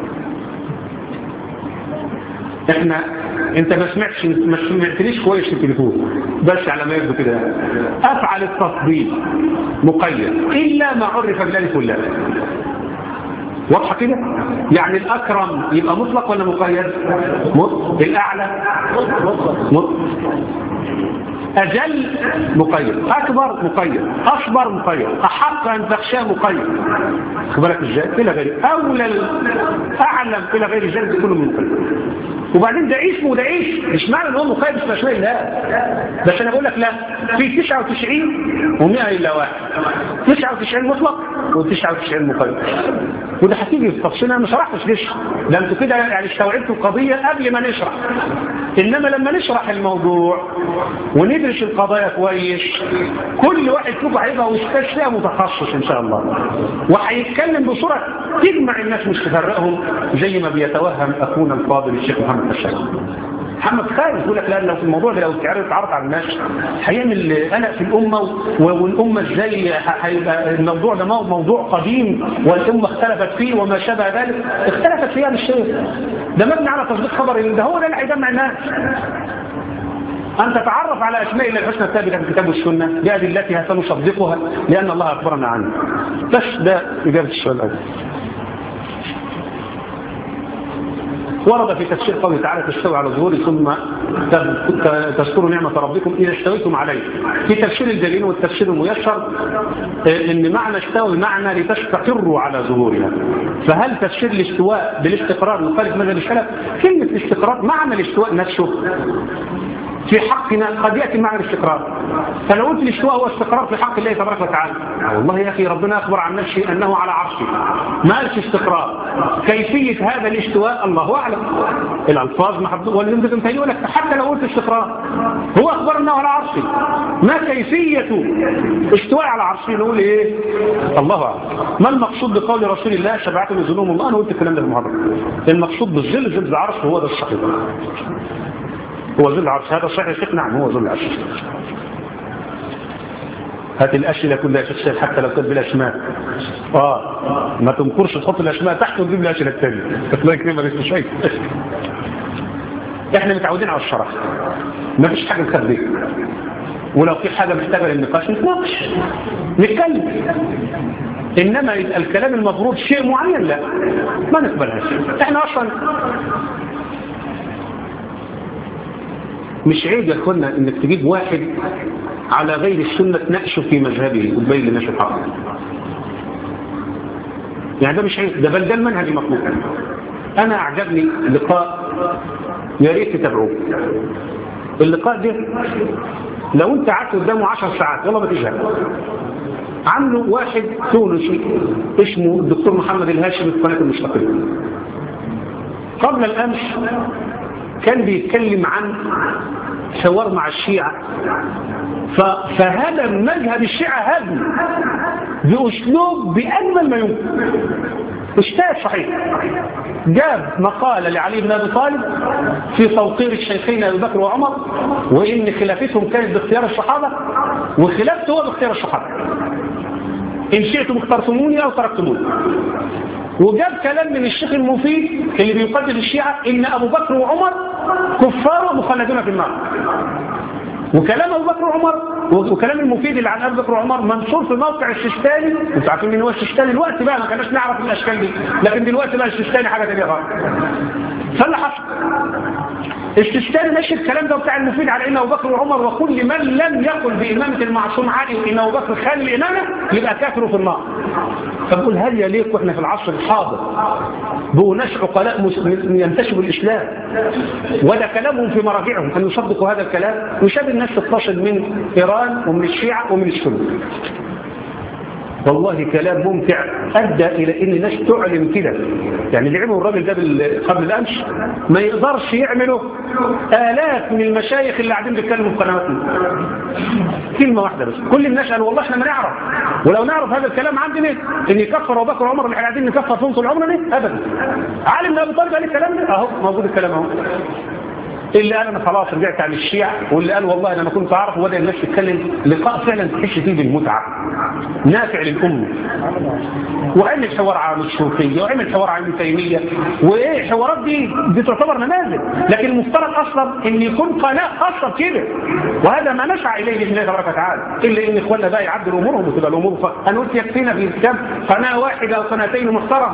احنا انت ما سمعتش ما سمعتنيش كويس في التليفون بس على ما يبدو كده افعل التفضيل مقيد الا ما عرف بذلك كلها واضحه كده يعني الاكرم يبقى مطلق ولا مقيد مطلق الاعلى مطلق أجل مقيد أكبر مقيد أصبر مقيد أحق أن تخشاه مقيد أخبرك إزاي إلى غير أولى أعلم إلى غير ذلك كله من مقيد وبعدين ده اسمه ده ايش مش معنى ان هو مقيد في اسماء الله بس انا بقول لك لا في 99 و100 الا واحد 99 مطلق و99 مقيد وده هتيجي في تفصيل انا ما شرحتش ليش ده انتوا كده يعني استوعبتوا القضيه قبل ما نشرح انما لما نشرح الموضوع وندرس القضايا كويس كل واحد فيكم هيبقى استاذ فيها متخصص ان شاء الله وهيتكلم بصوره تجمع الناس مش تفرقهم زي ما بيتوهم اخونا الفاضل الشيخ محمد الشيخ محمد خالد يقول لك لا لو في الموضوع ده لو تعرض اتعرض على الناس هيعمل قلق في الامه والامه ازاي هيبقى الموضوع ده موضوع قديم والامه اختلفت فيه وما شابه ذلك اختلفت فيه مش شيء ده مبني على تصديق خبر ده هو ده اللي هيجمع الناس أن تتعرف على أسماء الله الحسنى الثابتة في الكتاب والسنة بأدلتها سنصدقها لأن الله أخبرنا عنها بس ده إجابة السؤال الأول ورد في تفسير قوله تعالى تستوي على ظهوري ثم تذكروا نعمة ربكم إذا استويتم عليه في تفسير الجليل والتفسير الميسر إن معنى استوى بمعنى لتستقروا على ظهورها فهل تفسير الاستواء بالاستقرار مخالف مذهب السلف كلمة الاستقرار معنى الاستواء نفسه في حقنا قد يأتي معنى الاستقرار فلو قلت الاستواء هو استقرار في حق الله تبارك وتعالى والله يا أخي ربنا أخبر عن نفسه أنه على عرشه ما قالش استقرار كيفية هذا الاستواء الله أعلم الألفاظ محدود والذي انت يقول لك حتى لو قلت استقرار هو أخبر أنه على عرشه ما كيفية استواء على عرشه نقول إيه الله أعلم ما المقصود بقول رسول الله شبعت من ظلوم الله أنا قلت الكلام ده في المحاضرة المقصود بالظل ظل العرش هو ده الصحيح هو ظل العرش هذا صحيح الشيخ نعم هو ظل العرش هات الأسئلة كلها شخصيا حتى لو كانت بالأسماء آه ما تنكرش تحط الأسماء تحت وتجيب الأسئلة الثانية الله يكرمك اسمه شيء احنا متعودين على الشرح ما فيش حاجة نخبيها ولو في حاجة محتاجة للنقاش نتناقش نتكلم إنما الكلام المفروض شيء معين لا ما نقبلهاش احنا أصلا مش عيب يا اخوانا انك تجيب واحد على غير السنة تناقشه في مذهبه وتبين للناس الحق يعني ده مش عيب ده بل ده المنهج المطلوب انا اعجبني لقاء يا ريت تتابعوه اللقاء ده لو انت قعدت قدامه 10 ساعات والله ما تزهق عامله واحد تونسي اسمه الدكتور محمد الهاشمي في قناه المستقبل قبل الامس كان بيتكلم عن حوار مع الشيعة فهدم مذهب الشيعة هدم بأسلوب بأجمل ما يمكن اجتهد صحيح جاب مقالة لعلي بن أبي طالب في توقير الشيخين أبي بكر وعمر وإن خلافتهم كانت باختيار الصحابة وخلافته هو باختيار الصحابة إن شئتم اخترتموني أو تركتموني وجاب كلام من الشيخ المفيد اللي بيقدم الشيعة ان ابو بكر وعمر كفار مخلدون في النار وكلام ابو بكر وعمر وكلام المفيد اللي عن ابي بكر وعمر منشور في موقع الشستاني انتوا عارفين مين هو الشستاني الوقت بقى ما كناش نعرف الاشكال دي لكن دلوقتي بقى الشستاني حاجه ثانيه خالص فاللي حصل الشستاني نشر الكلام ده بتاع المفيد على ان ابو بكر وعمر وكل من لم يقل بامامه المعصوم علي وان ابو بكر خان الامامه يبقى كافر في النار فبقول هل يليق واحنا في العصر الحاضر بوناس عقلاء ينتسبوا الاسلام وده كلامهم في مراجعهم ان يصدقوا هذا الكلام وشاب الناس تتصل من ايران ومن الشيعه ومن السنه والله كلام ممتع أدى إلى إن الناس تعلم كده يعني اللي عملوا الراجل ده قبل الأمس ما يقدرش يعمله آلاف من المشايخ اللي قاعدين بيتكلموا في قنواتنا كلمة واحدة بس كل الناس قالوا والله احنا ما نعرف ولو نعرف هذا الكلام عندنا ان يكفر ابو بكر وعمر اللي احنا قاعدين نكفر فيهم طول عمرنا ابدا عالم ابو طالب قال الكلام ده اهو موجود الكلام اهو اللي قال انا خلاص رجعت عن الشيعة واللي قال والله انا ما كنت اعرف وبدا الناس تتكلم لقاء فعلا تحس فيه بالمتعه نافع للامه وعمل حوار عن الشوقيه وعمل حوار عن ابن تيميه وايه الحوارات دي دي تعتبر نماذج لكن المفترض اصلا ان يكون قناه خاصه كده وهذا ما نسعى اليه باذن الله تبارك وتعالى الا ان اخواننا بقى يعدلوا امورهم وتبقى الامور ف... انا قلت يكفينا في كام قناه واحده او قناتين محترمه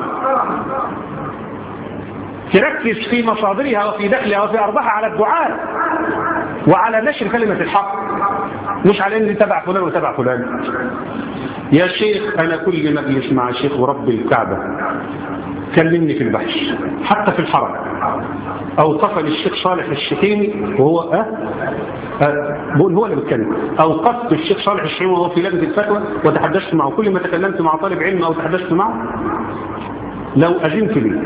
تركز في مصادرها وفي دخلها وفي أرباحها على الدعاء وعلى نشر كلمة الحق مش على ان تبع فلان وتبع فلان يا شيخ أنا كل ما أجلس مع شيخ ورب الكعبة كلمني في البحث حتى في الحرم أوقفني الشيخ صالح الشحيمي وهو أه؟ أه بقول هو اللي بيتكلم أوقفت الشيخ صالح الشحيمي وهو في لجنة الفتوى وتحدثت معه كل ما تكلمت مع طالب علم أو تحدثت معه لو أذنت لي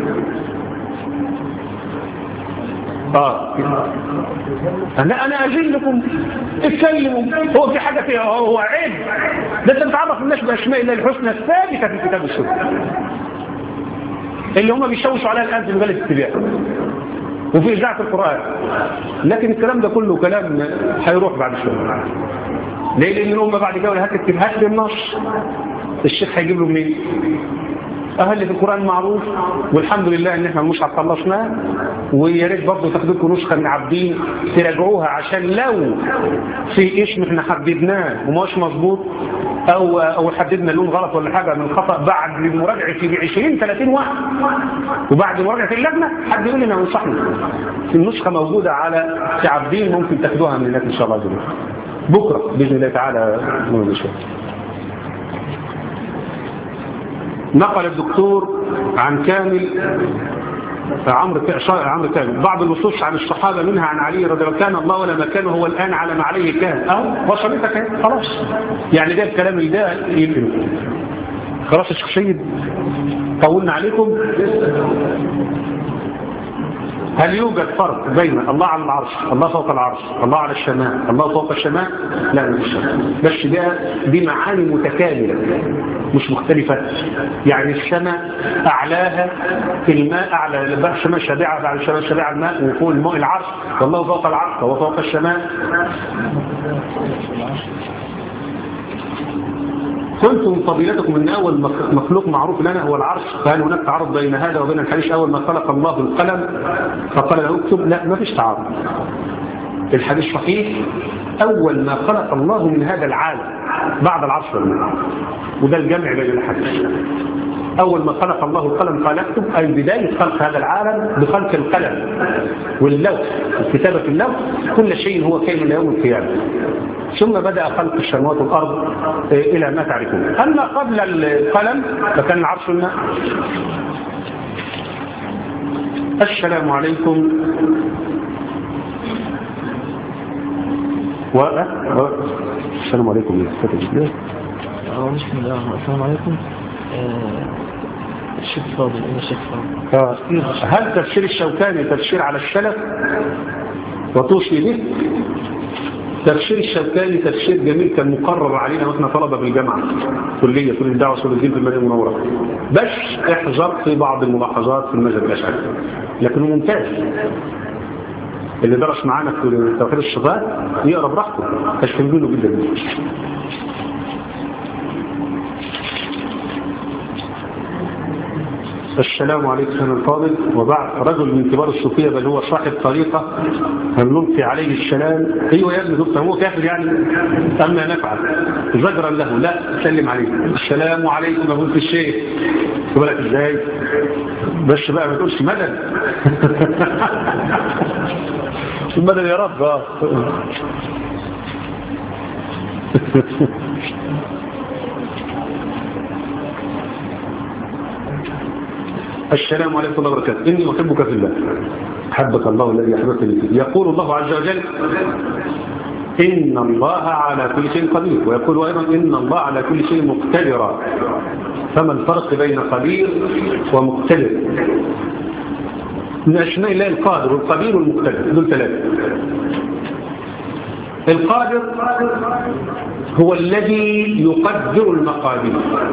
اه انا انا اجيب لكم اتكلموا هو في حاجه فيها هو عيب ده انت تعرف الناس باسماء الله الحسنى الثابته في الكتاب والسنه اللي هم بيشوشوا عليها الان في مجال الاتباع وفي اذاعه القران لكن الكلام ده كله كلام هيروح بعد شويه ليه لان الامه بعد كده هتكتب هات النص الشيخ هيجيب له منين أهل في القرآن معروف والحمد لله إن إحنا مش خلصناه ويا ريت برضه تاخدوا لكم نسخة من عابدين تراجعوها عشان لو في اسم إحنا حددناه وماش مظبوط أو أو حددنا لون غلط ولا حاجة من خطأ بعد مراجعة في 20 30 واحد وبعد مراجعة اللجنة حد يقول لنا وانصحنا النسخة موجودة على في عابدين ممكن تاخدوها من هناك إن شاء الله عز وجل بكرة بإذن الله تعالى نقول نقل الدكتور عن كامل عمرو عمرو كامل بعض النصوص عن الصحابة منها عن علي رضي الله كان الله ولا مكانه هو الآن على ما عليه كان أهو وصلتك اهي خلاص يعني ده الكلام اللي ده يمكن خلاص الشيخ سيد طولنا عليكم هل يوجد فرق بين الله على العرش الله فوق العرش الله على السماء الله فوق السماء لا مش بس ده دي معاني متكاملة مش مختلفة يعني السماء أعلاها في الماء أعلى السماء شبيعة بعد السماء شبيعة الماء وفوق الماء العرش والله فوق العرش وهو فوق السماء قلتم فضيلتكم ان اول مخلوق معروف لنا هو العرش فهل هناك تعارض بين هذا وبين الحديث اول ما خلق الله القلم فقال له اكتب لا ما فيش تعارض الحديث صحيح اول ما خلق الله من هذا العالم بعد العرش والماء وده الجمع بين الحديث أول ما خلق الله القلم قال اكتب أي بداية خلق هذا العالم بخلق القلم واللوح وكتابة اللوح كل شيء هو كائن إلى يوم القيامة ثم بدأ خلق السماوات والأرض إلى ما تعرفون أما قبل القلم فكان العرش الماء السلام عليكم و... و... السلام عليكم بسم الله السلام عليكم الشيخ فاضل انا الشيخ فاضل هل تفسير الشوكاني تفسير على السلف وتوصي به تفسير الشوكاني تفسير جميل كان مقرر علينا واحنا طلبه بالجامعه كليه كل الدعوه وصول الدين في المدينه المنوره بس احذر في بعض الملاحظات في المذهب الاشعري لكنه ممتاز اللي درس معانا في توحيد الصفات يقرا براحته تستفيدوا جدا السلام عليكم سيدنا الفاضل وبعد رجل من كبار الصوفية بل هو صاحب طريقة هل نلقي عليه السلام ايوه يا ابن دكتور هو كافر يعني اما نفعل زجرا له لا سلم عليه السلام عليكم اقول في الشيخ بالك ازاي بس بقى ما تقولش مدد المدد يا رب اه السلام عليكم ورحمة الله وبركاته إني أحبك في الله حبك الله الذي أحببتني فيه يقول الله عز وجل إن الله على كل شيء قدير ويقول أيضا إن الله على كل شيء مقتدر فما الفرق بين قدير ومقتدر من أسماء الله القادر والقدير والمقتدر دول ثلاثة القادر هو الذي يقدر المقادير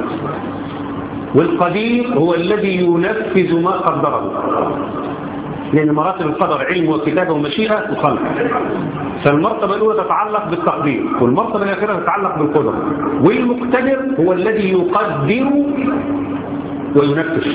والقدير هو الذي ينفذ ما قدره لأن مراتب القدر علم وكتابة ومشيئة وخلق فالمرتبة الأولى تتعلق بالتقدير والمرتبة الأخيرة تتعلق بالقدرة والمقتدر هو الذي يقدر وينفذ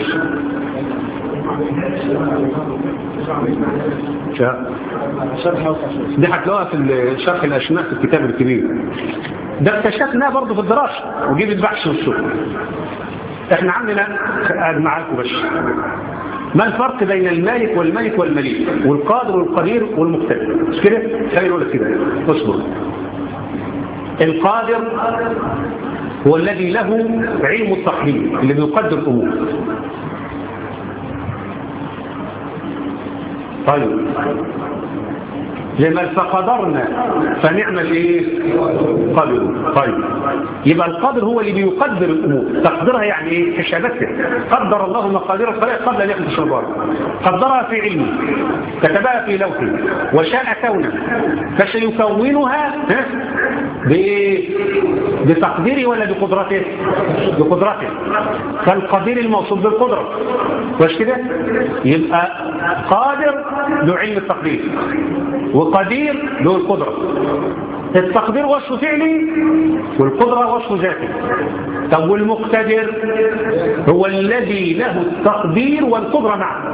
دي هتلاقوها في شرح الأسماء في الكتاب الكبير ده اكتشفناه برضه في الدراسة وجيب البحث والشغل احنا عندنا معاكم بس ما الفرق بين المالك والملك والمليك والقادر والقدير والمقتدر مش كده خليني اقول لك كده اصبر القادر هو الذي له علم التقدير اللي بيقدر الامور طيب لما فقدرنا فنعمل ايه قدر طيب يبقى القادر هو اللي بيقدر الامور تقديرها يعني ايه حساباتها قدر الله مقادير الخلائق قبل ان يكون تشربها قدرها في علمه كتبها في لوحه وشاء كونه فسيكونها بايه بتقديره ولا بقدرته بقدرته فالقدير الموصوف بالقدره مش كده يبقى قادر له علم التقدير وقدير له القدرة التقدير وصف فعلي والقدرة وصف ذاتي طب والمقتدر هو الذي له التقدير والقدرة معا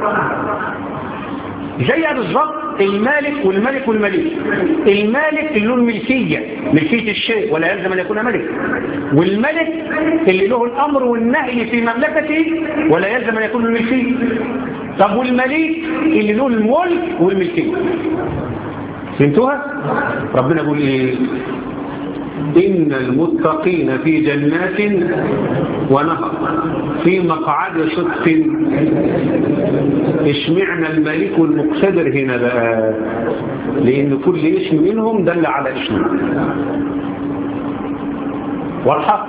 زي بالظبط المالك والملك والملك المالك اللي له الملكية ملكية الشيء ولا يلزم أن يكون ملك والملك اللي له الأمر والنهي في مملكته ولا يلزم أن يكون الملكية طب والملك اللي له الملك والملكية فهمتوها؟ ربنا يقول ايه إن المتقين في جنات ونهر في مقعد صدق اشمعنا الملك المقتدر هنا بقى لأن كل اسم منهم دل على اسم والحق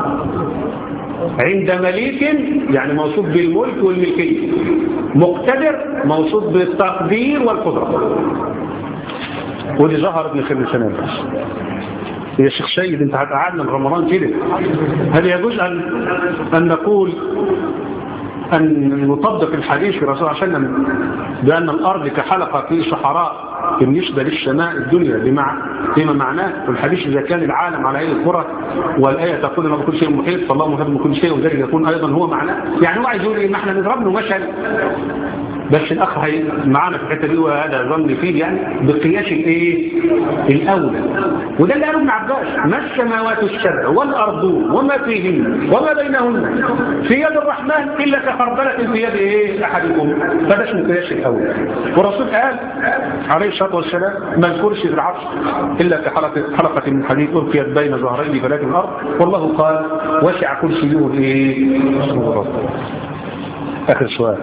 عند مليك يعني موصوف بالملك والملكية مقتدر موصوف بالتقدير والقدرة ودي ظهرت من خلال سنة بس يا شيخ سيد انت هتقعدنا رمضان كده هل يجوز أن, أن نقول أن نطبق الحديث في رسول الله صلى الله عليه وسلم بأن الأرض كحلقة في صحراء بالنسبة للسماء الدنيا بمع... بما معناه والحديث إذا كان العالم على أي الكرة والآية تقول أنه بكل شيء محيط فالله محيط بكل شيء وذلك يكون أيضا هو معناه يعني هو عايز يقول إيه ما احنا نضرب له مثل بس الأخ هي معانا في الحتة دي وهذا ظن فيه يعني بقياس الإيه الأولى وده اللي قاله ابن عباس ما السماوات السبع والأرض وما فيهن وما بينهن في يد الرحمن إلا كخردلة في يد إيه أحدكم فده اسمه قياس الأولى والرسول قال عليه الصلاة والسلام ما الكرسي في العصر إلا كحلقة حلقة من حديد ألقيت بين ظهرين فلاك الأرض والله قال وسع كرسيه إيه آخر سؤال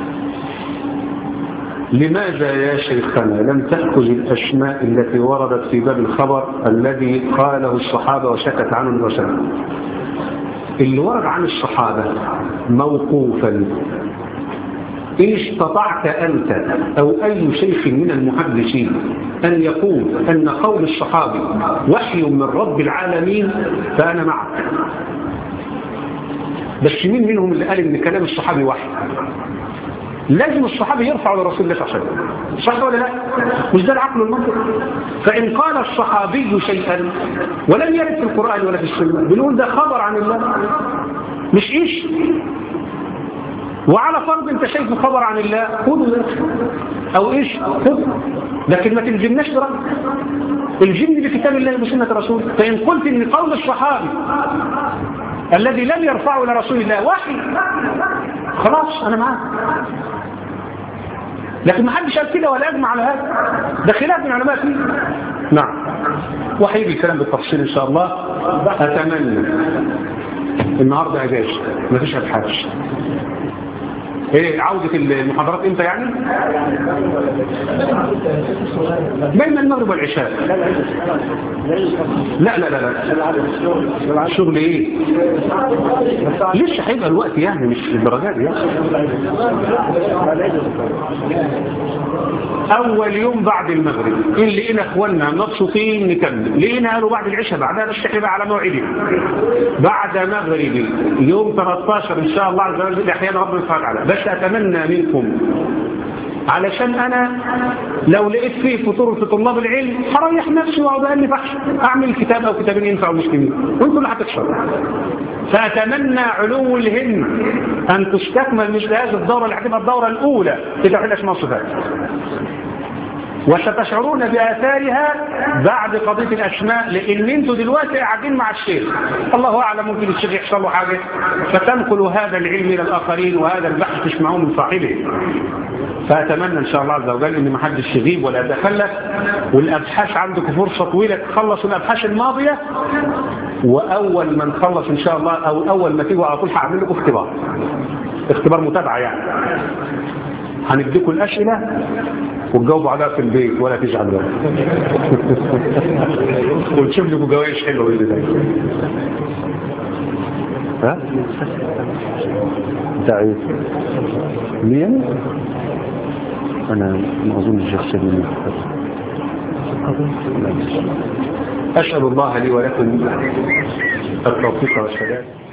لماذا يا شيخنا لم تأخذ الأسماء التي وردت في باب الخبر الذي قاله الصحابة وسكت عنه الرسول اللي ورد عن الصحابة موقوفا إن استطعت أنت أو أي شيخ من المحدثين أن يقول أن قول الصحابي وحي من رب العالمين فأنا معك بس مين منهم اللي قال إن كلام الصحابي وحي لازم الصحابي يرفع لرسول الله صلى الله عليه وسلم صح ولا لا مش ده العقل والمنطق فإن قال الصحابي شيئا ولم يرد في القرآن ولا في السنة بنقول ده خبر عن الله مش إيش وعلى فرض انت شايف خبر عن الله خذه او ايش خذه لكن ما تلزمناش برأي الجن بكتاب الله وسنة رسول فإن قلت ان قول الصحابي الذي لم يرفعه إلى رسول الله وحي خلاص أنا معاه لكن ما حدش قال كده ولا أجمع على هذا ده خلاف من علماء فيه نعم وحيجي الكلام بالتفصيل إن شاء الله أتمنى النهاردة أجازة ما فيش أبحاث ايه عودة المحاضرات امتى يعني بين المغرب والعشاء لا لا لا لا شغل ايه لسه هيبقى الوقت يعني مش الدرجات دي اول يوم بعد المغرب ان لقينا اخواننا مبسوطين نكمل لقينا قالوا بعد العشاء بعدها بس احنا بقى على موعدنا بعد مغرب يوم 13 ان شاء الله عز وجل احيانا ربنا سبحانه وتعالى بس اتمنى منكم علشان انا لو لقيت فيه فطور في طلاب العلم هريح نفسي واقعد الف اعمل كتاب او كتابين ينفعوا المسلمين وانتوا اللي هتكسروا فاتمنى علو الهم ان تستكمل مثل هذه الدوره اللي هتبقى الدوره الاولى في توحيد اسماء الصفات وستشعرون بآثارها بعد قضية الأسماء لأن انتوا دلوقتي قاعدين مع الشيخ الله أعلم ممكن الشيخ يحصل له حاجة فتنقلوا هذا العلم إلى الآخرين وهذا البحث تسمعوه من صاحبه فأتمنى إن شاء الله عز وجل إن ما حدش يغيب ولا يتخلف والأبحاث عندكم فرصة طويلة تخلصوا الأبحاث الماضية وأول ما نخلص إن شاء الله أو أول ما تيجوا على طول هعمل لكم اختبار اختبار متابعة يعني هنديكم الأسئلة وتجاوبوا عليها في البيت ولا تزعلوا ونشوف لكم جوايش حلوه باذن الله ها انت عايز مين انا ما اظن الشيخ سليم اسال الله لي ولكم التوفيق والسلام